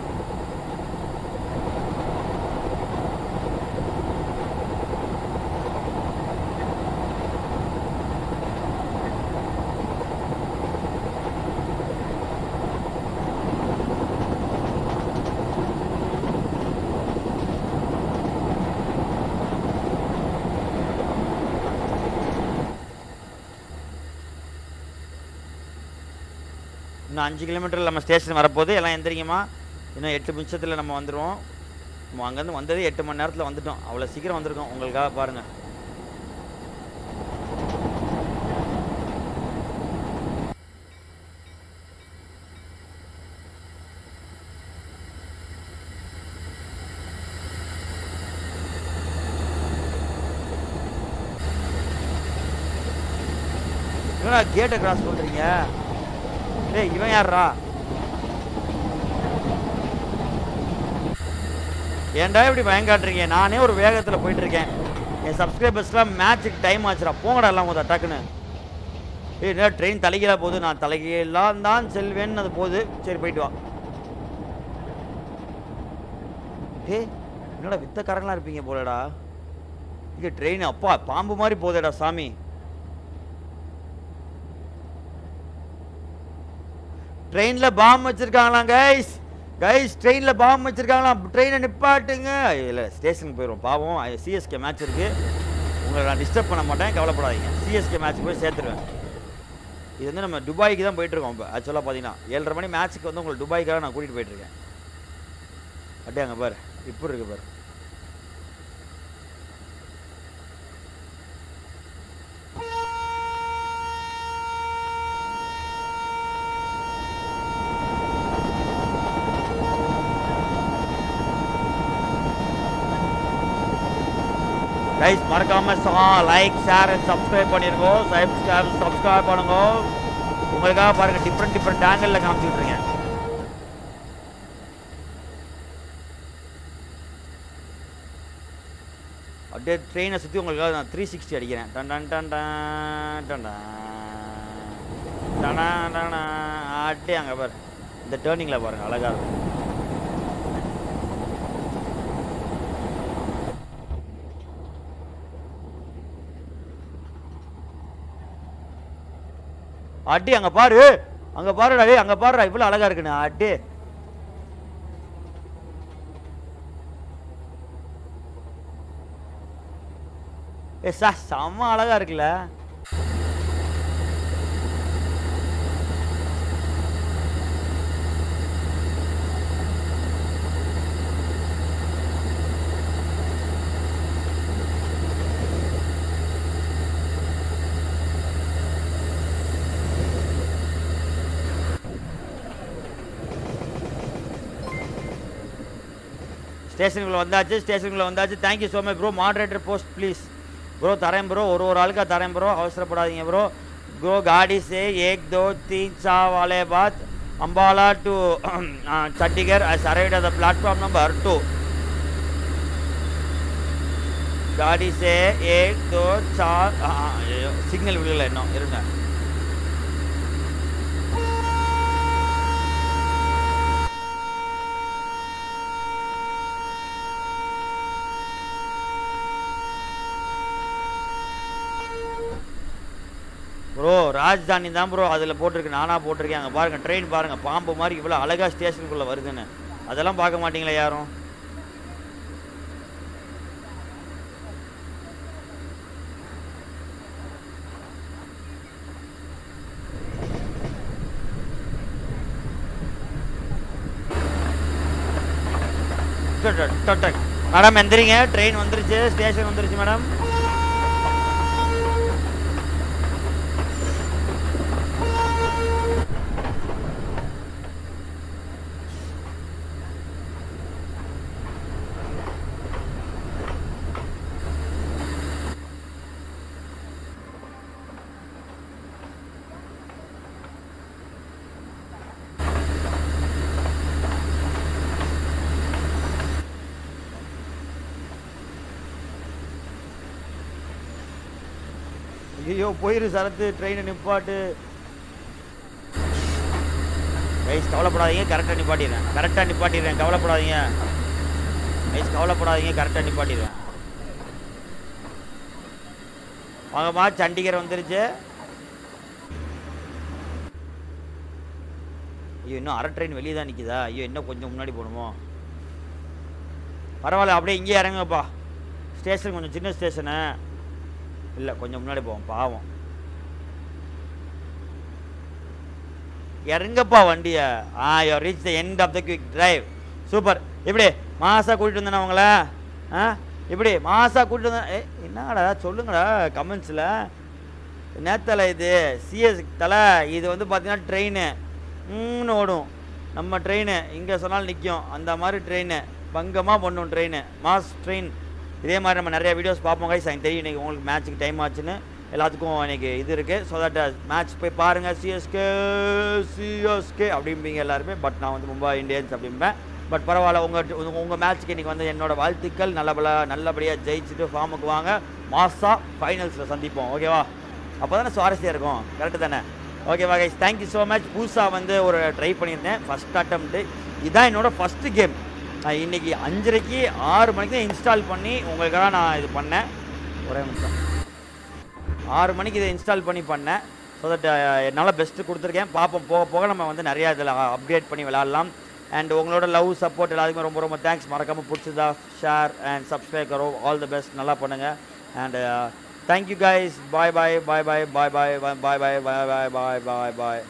இன்னும் அஞ்சு கிலோமீட்டர் நம்ம ஸ்டேஷன் வரப்போகுது எல்லாம் எந்திரிங்கம்மா இன்னும் எட்டு நிமிஷத்தில் நம்ம வந்துடுவோம் நம்ம அங்கேருந்து வந்ததே எட்டு மணி நேரத்தில் வந்துட்டோம் அவ்வளோ சீக்கிரம் வந்திருக்கோம் உங்களுக்காக பாருங்கள் என்னடா கேட்டை கிராஸ் பண்ணுறீங்க டேய் இவன் யார்ரா ஏன்டா இப்படி பயங்காட்டுறீங்க நானே ஒரு வேகத்தில் போயிட்டு இருக்கேன் என் சப்ஸ்கிரைபர்ஸ்லாம் மேட்ச்சுக்கு டைம் ஆச்சுடா போங்கடா எல்லாம் முதல் டக்குன்னு ஏய் என்ன ட்ரெயின் தலைகீழா போகுது நான் தலைகீழான் தான் செல்வேன்னு அது போகுது சரி போயிட்டு வா ஏய் என்னடா வித்தக்காரங்களா இருப்பீங்க போலடா இங்கே ட்ரெயின் அப்பா பாம்பு மாதிரி போதேடா சாமி ட்ரெயினில் பாம் வச்சுருக்காங்களாம் கைஸ் கைஸ் ட்ரெயினில் பாம் வச்சுருக்காங்களாம் ட்ரெயினை நிப்பாட்டுங்க இல்லை ஸ்டேஷனுக்கு போயிடும் பாவம் சிஎஸ்கே மேட்ச் இருக்குது உங்களை நான் டிஸ்டர்ப் பண்ண மாட்டேன் கவலைப்படாதீங்க சிஎஸ்கே மேட்ச் போய் சேர்த்துருவேன் இது வந்து நம்ம துபாய்க்கு தான் போயிட்டுருக்கோம் இப்போ ஆக்சுவலாக பார்த்தீங்கன்னா ஏழரை மணி மேட்ச்சுக்கு வந்து உங்களை துபாய்க்காக நான் கூட்டிகிட்டு போயிட்டுருக்கேன் அப்படியே அங்கே பாரு இப்படி இருக்கு பாரு கைஸ் மறக்காம லைக் ஷேர் அண்ட் சப்ஸ்கிரைப் பண்ணிருங்க சப்ஸ்கிரைப் சப்ஸ்கிரைப் பண்ணுங்க உங்களுக்காக பாருங்க டிஃப்ரெண்ட் டிஃப்ரெண்ட் ஆங்கிளில் காமிச்சிட்டு இருக்கேன் அப்படியே ட்ரெயினை சுற்றி உங்களுக்காக நான் த்ரீ சிக்ஸ்டி அடிக்கிறேன் டன் டன் டன் டன் டன் டனா டனா அப்படியே அங்கே பாரு இந்த டேர்னிங்கில் பாருங்க அழகாக இருக்கும் அடி அங்க பாரு அங்க பாருடா டேய் அங்க பாருடா இவ்வளவு அழகா இருக்குண்ணே அடி ஏ சா செம்ம அழகா இருக்குல்ல ஸ்டேஷனுக்குள்ள வந்தாச்சு ஸ்டேஷனுக்குள்ள வந்தாச்சு thank you so much bro moderator post please bro தரேன் ப்ரோ ஒரு ஒரு ஆளுக்கா தரேன் ப்ரோ அவசரப்படாதீங்க ப்ரோ ப்ரோ காடி से एक दो तीन चार वाले बाद Ambala to Chandigarh I arrived at the platform number two गाड़ी से एक दो चार சிக்னல் விடல இன்னும் இருங்க ப்ரோ ராஜ்தானி தான் ப்ரோ அதில் போட்டிருக்கு நானாக போட்டிருக்கேன் அங்கே பாருங்கள் ட்ரெயின் பாருங்கள் பாம்பு மாதிரி இவ்வளோ அழகாக ஸ்டேஷனுக்குள்ளே வருதுன்னு அதெல்லாம் பார்க்க மாட்டீங்களா யாரும் டக் டக் டக் டக். மேடம் எந்திரிங்க ட்ரெயின் வந்துருச்சு ஸ்டேஷன் வந்துருச்சு மேடம் ஐயோ போயிரு சரத்து ட்ரெயினை நிப்பாட்டு கைஸ் கவலைப்படாதீங்க கரெக்டாக நிப்பாட்டிடுறேன் கரெக்டாக நிப்பாட்டிடுறேன் கவலைப்படாதீங்க கைஸ் கவலைப்படாதீங்க கரெக்டாக நிப்பாட்டிடுறேன் வாங்கம்மா சண்டிகர் வந்துருச்சு ஐயோ இன்னும் அரை ட்ரெயின் வெளியே தான் நிற்குதா ஐயோ இன்னும் கொஞ்சம் முன்னாடி போகணுமோ பரவாயில்ல அப்படியே இங்கேயே இறங்குப்பா ஸ்டேஷன் கொஞ்சம் சின்ன ஸ்டேஷனு இல்லை கொஞ்சம் முன்னாடி போவோம் பாவம் இறங்கப்பா வண்டியை ஆ yo reach the end of the quick drive super இப்படி மாசா கூட்டிட்டு வந்தேனா உங்கள ஆ இப்படி மாசா கூட்டிட்டு வந்தேன் ஏ என்னடா சொல்லுங்கடா கமெண்ட்ஸில் நேத்தலை இது சிஎஸ் தலை இது வந்து பார்த்தீங்கன்னா ட்ரெயின் ம்னு ஓடும் நம்ம ட்ரெயின் இங்கே சொன்னாலும் நிற்கும் அந்த மாதிரி ட்ரெயின் பங்கமாக பண்ணும் ட்ரெயின் மாஸ் ட்ரெயின் இதே மாதிரி நம்ம நிறைய வீடியோஸ் பார்ப்போம் கைஸ் எனக்கு தெரியும் இன்றைக்கி உங்களுக்கு மேட்ச்சுக்கு டைம் ஆச்சுன்னு எல்லாத்துக்கும் இன்னைக்கு இது இருக்குது ஸோ தட் மேட்ச் போய் பாருங்கள் சிஎஸ்கே சிஎஸ்கே அப்படிம்பீங்க எல்லாருமே பட் நான் வந்து மும்பை இந்தியன்ஸ் அப்படிம்பேன் பட் பரவாயில்ல உங்கள் உங்கள் மேட்ச்சுக்கு இன்றைக்கி வந்து என்னோட வாழ்த்துக்கள் நல்லபடியாக நல்லபடியாக ஜெயிச்சுட்டு ஃபார்முக்கு வாங்க மாசா ஃபைனல்ஸில் சந்திப்போம் ஓகேவா அப்போ தானே சுவாரஸ்யம் இருக்கும் கரெக்டு தானே ஓகேவா கைஸ் தேங்க்யூ ஸோ மச் புதுசாக வந்து ஒரு ட்ரை பண்ணியிருந்தேன் ஃபஸ்ட் அட்டம்ப்ட்டு இதுதான் என்னோட ஃபஸ்ட்டு கேம் நான் இன்னைக்கு அஞ்சரைக்கு ஆறு மணிக்கு தான் இன்ஸ்டால் பண்ணி உங்களுக்காக நான் இது பண்ணேன் ஒரே நிமிஷம் ஆறு மணிக்கு இதை இன்ஸ்டால் பண்ணி பண்ணேன் ஸோ தட் என்னால் பெஸ்ட்டு கொடுத்துருக்கேன் பார்ப்போம் போக போக நம்ம வந்து நிறையா இதில் அப்டேட் பண்ணி விளாட்லாம் அண்ட் உங்களோட லவ் சப்போர்ட் எல்லாத்துக்குமே ரொம்ப ரொம்ப தேங்க்ஸ் மறக்காமல் பிடிச்சதா ஷேர் அண்ட் சப்ஸ்கிரைப் கரோ ஆல் தி பெஸ்ட் நல்லா பண்ணுங்கள் and thank you guys bye bye bye bye bye bye bye bye bye bye bye bye bye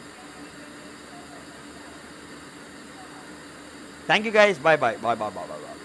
Thank you guys. Bye bye. Bye bye bye bye bye.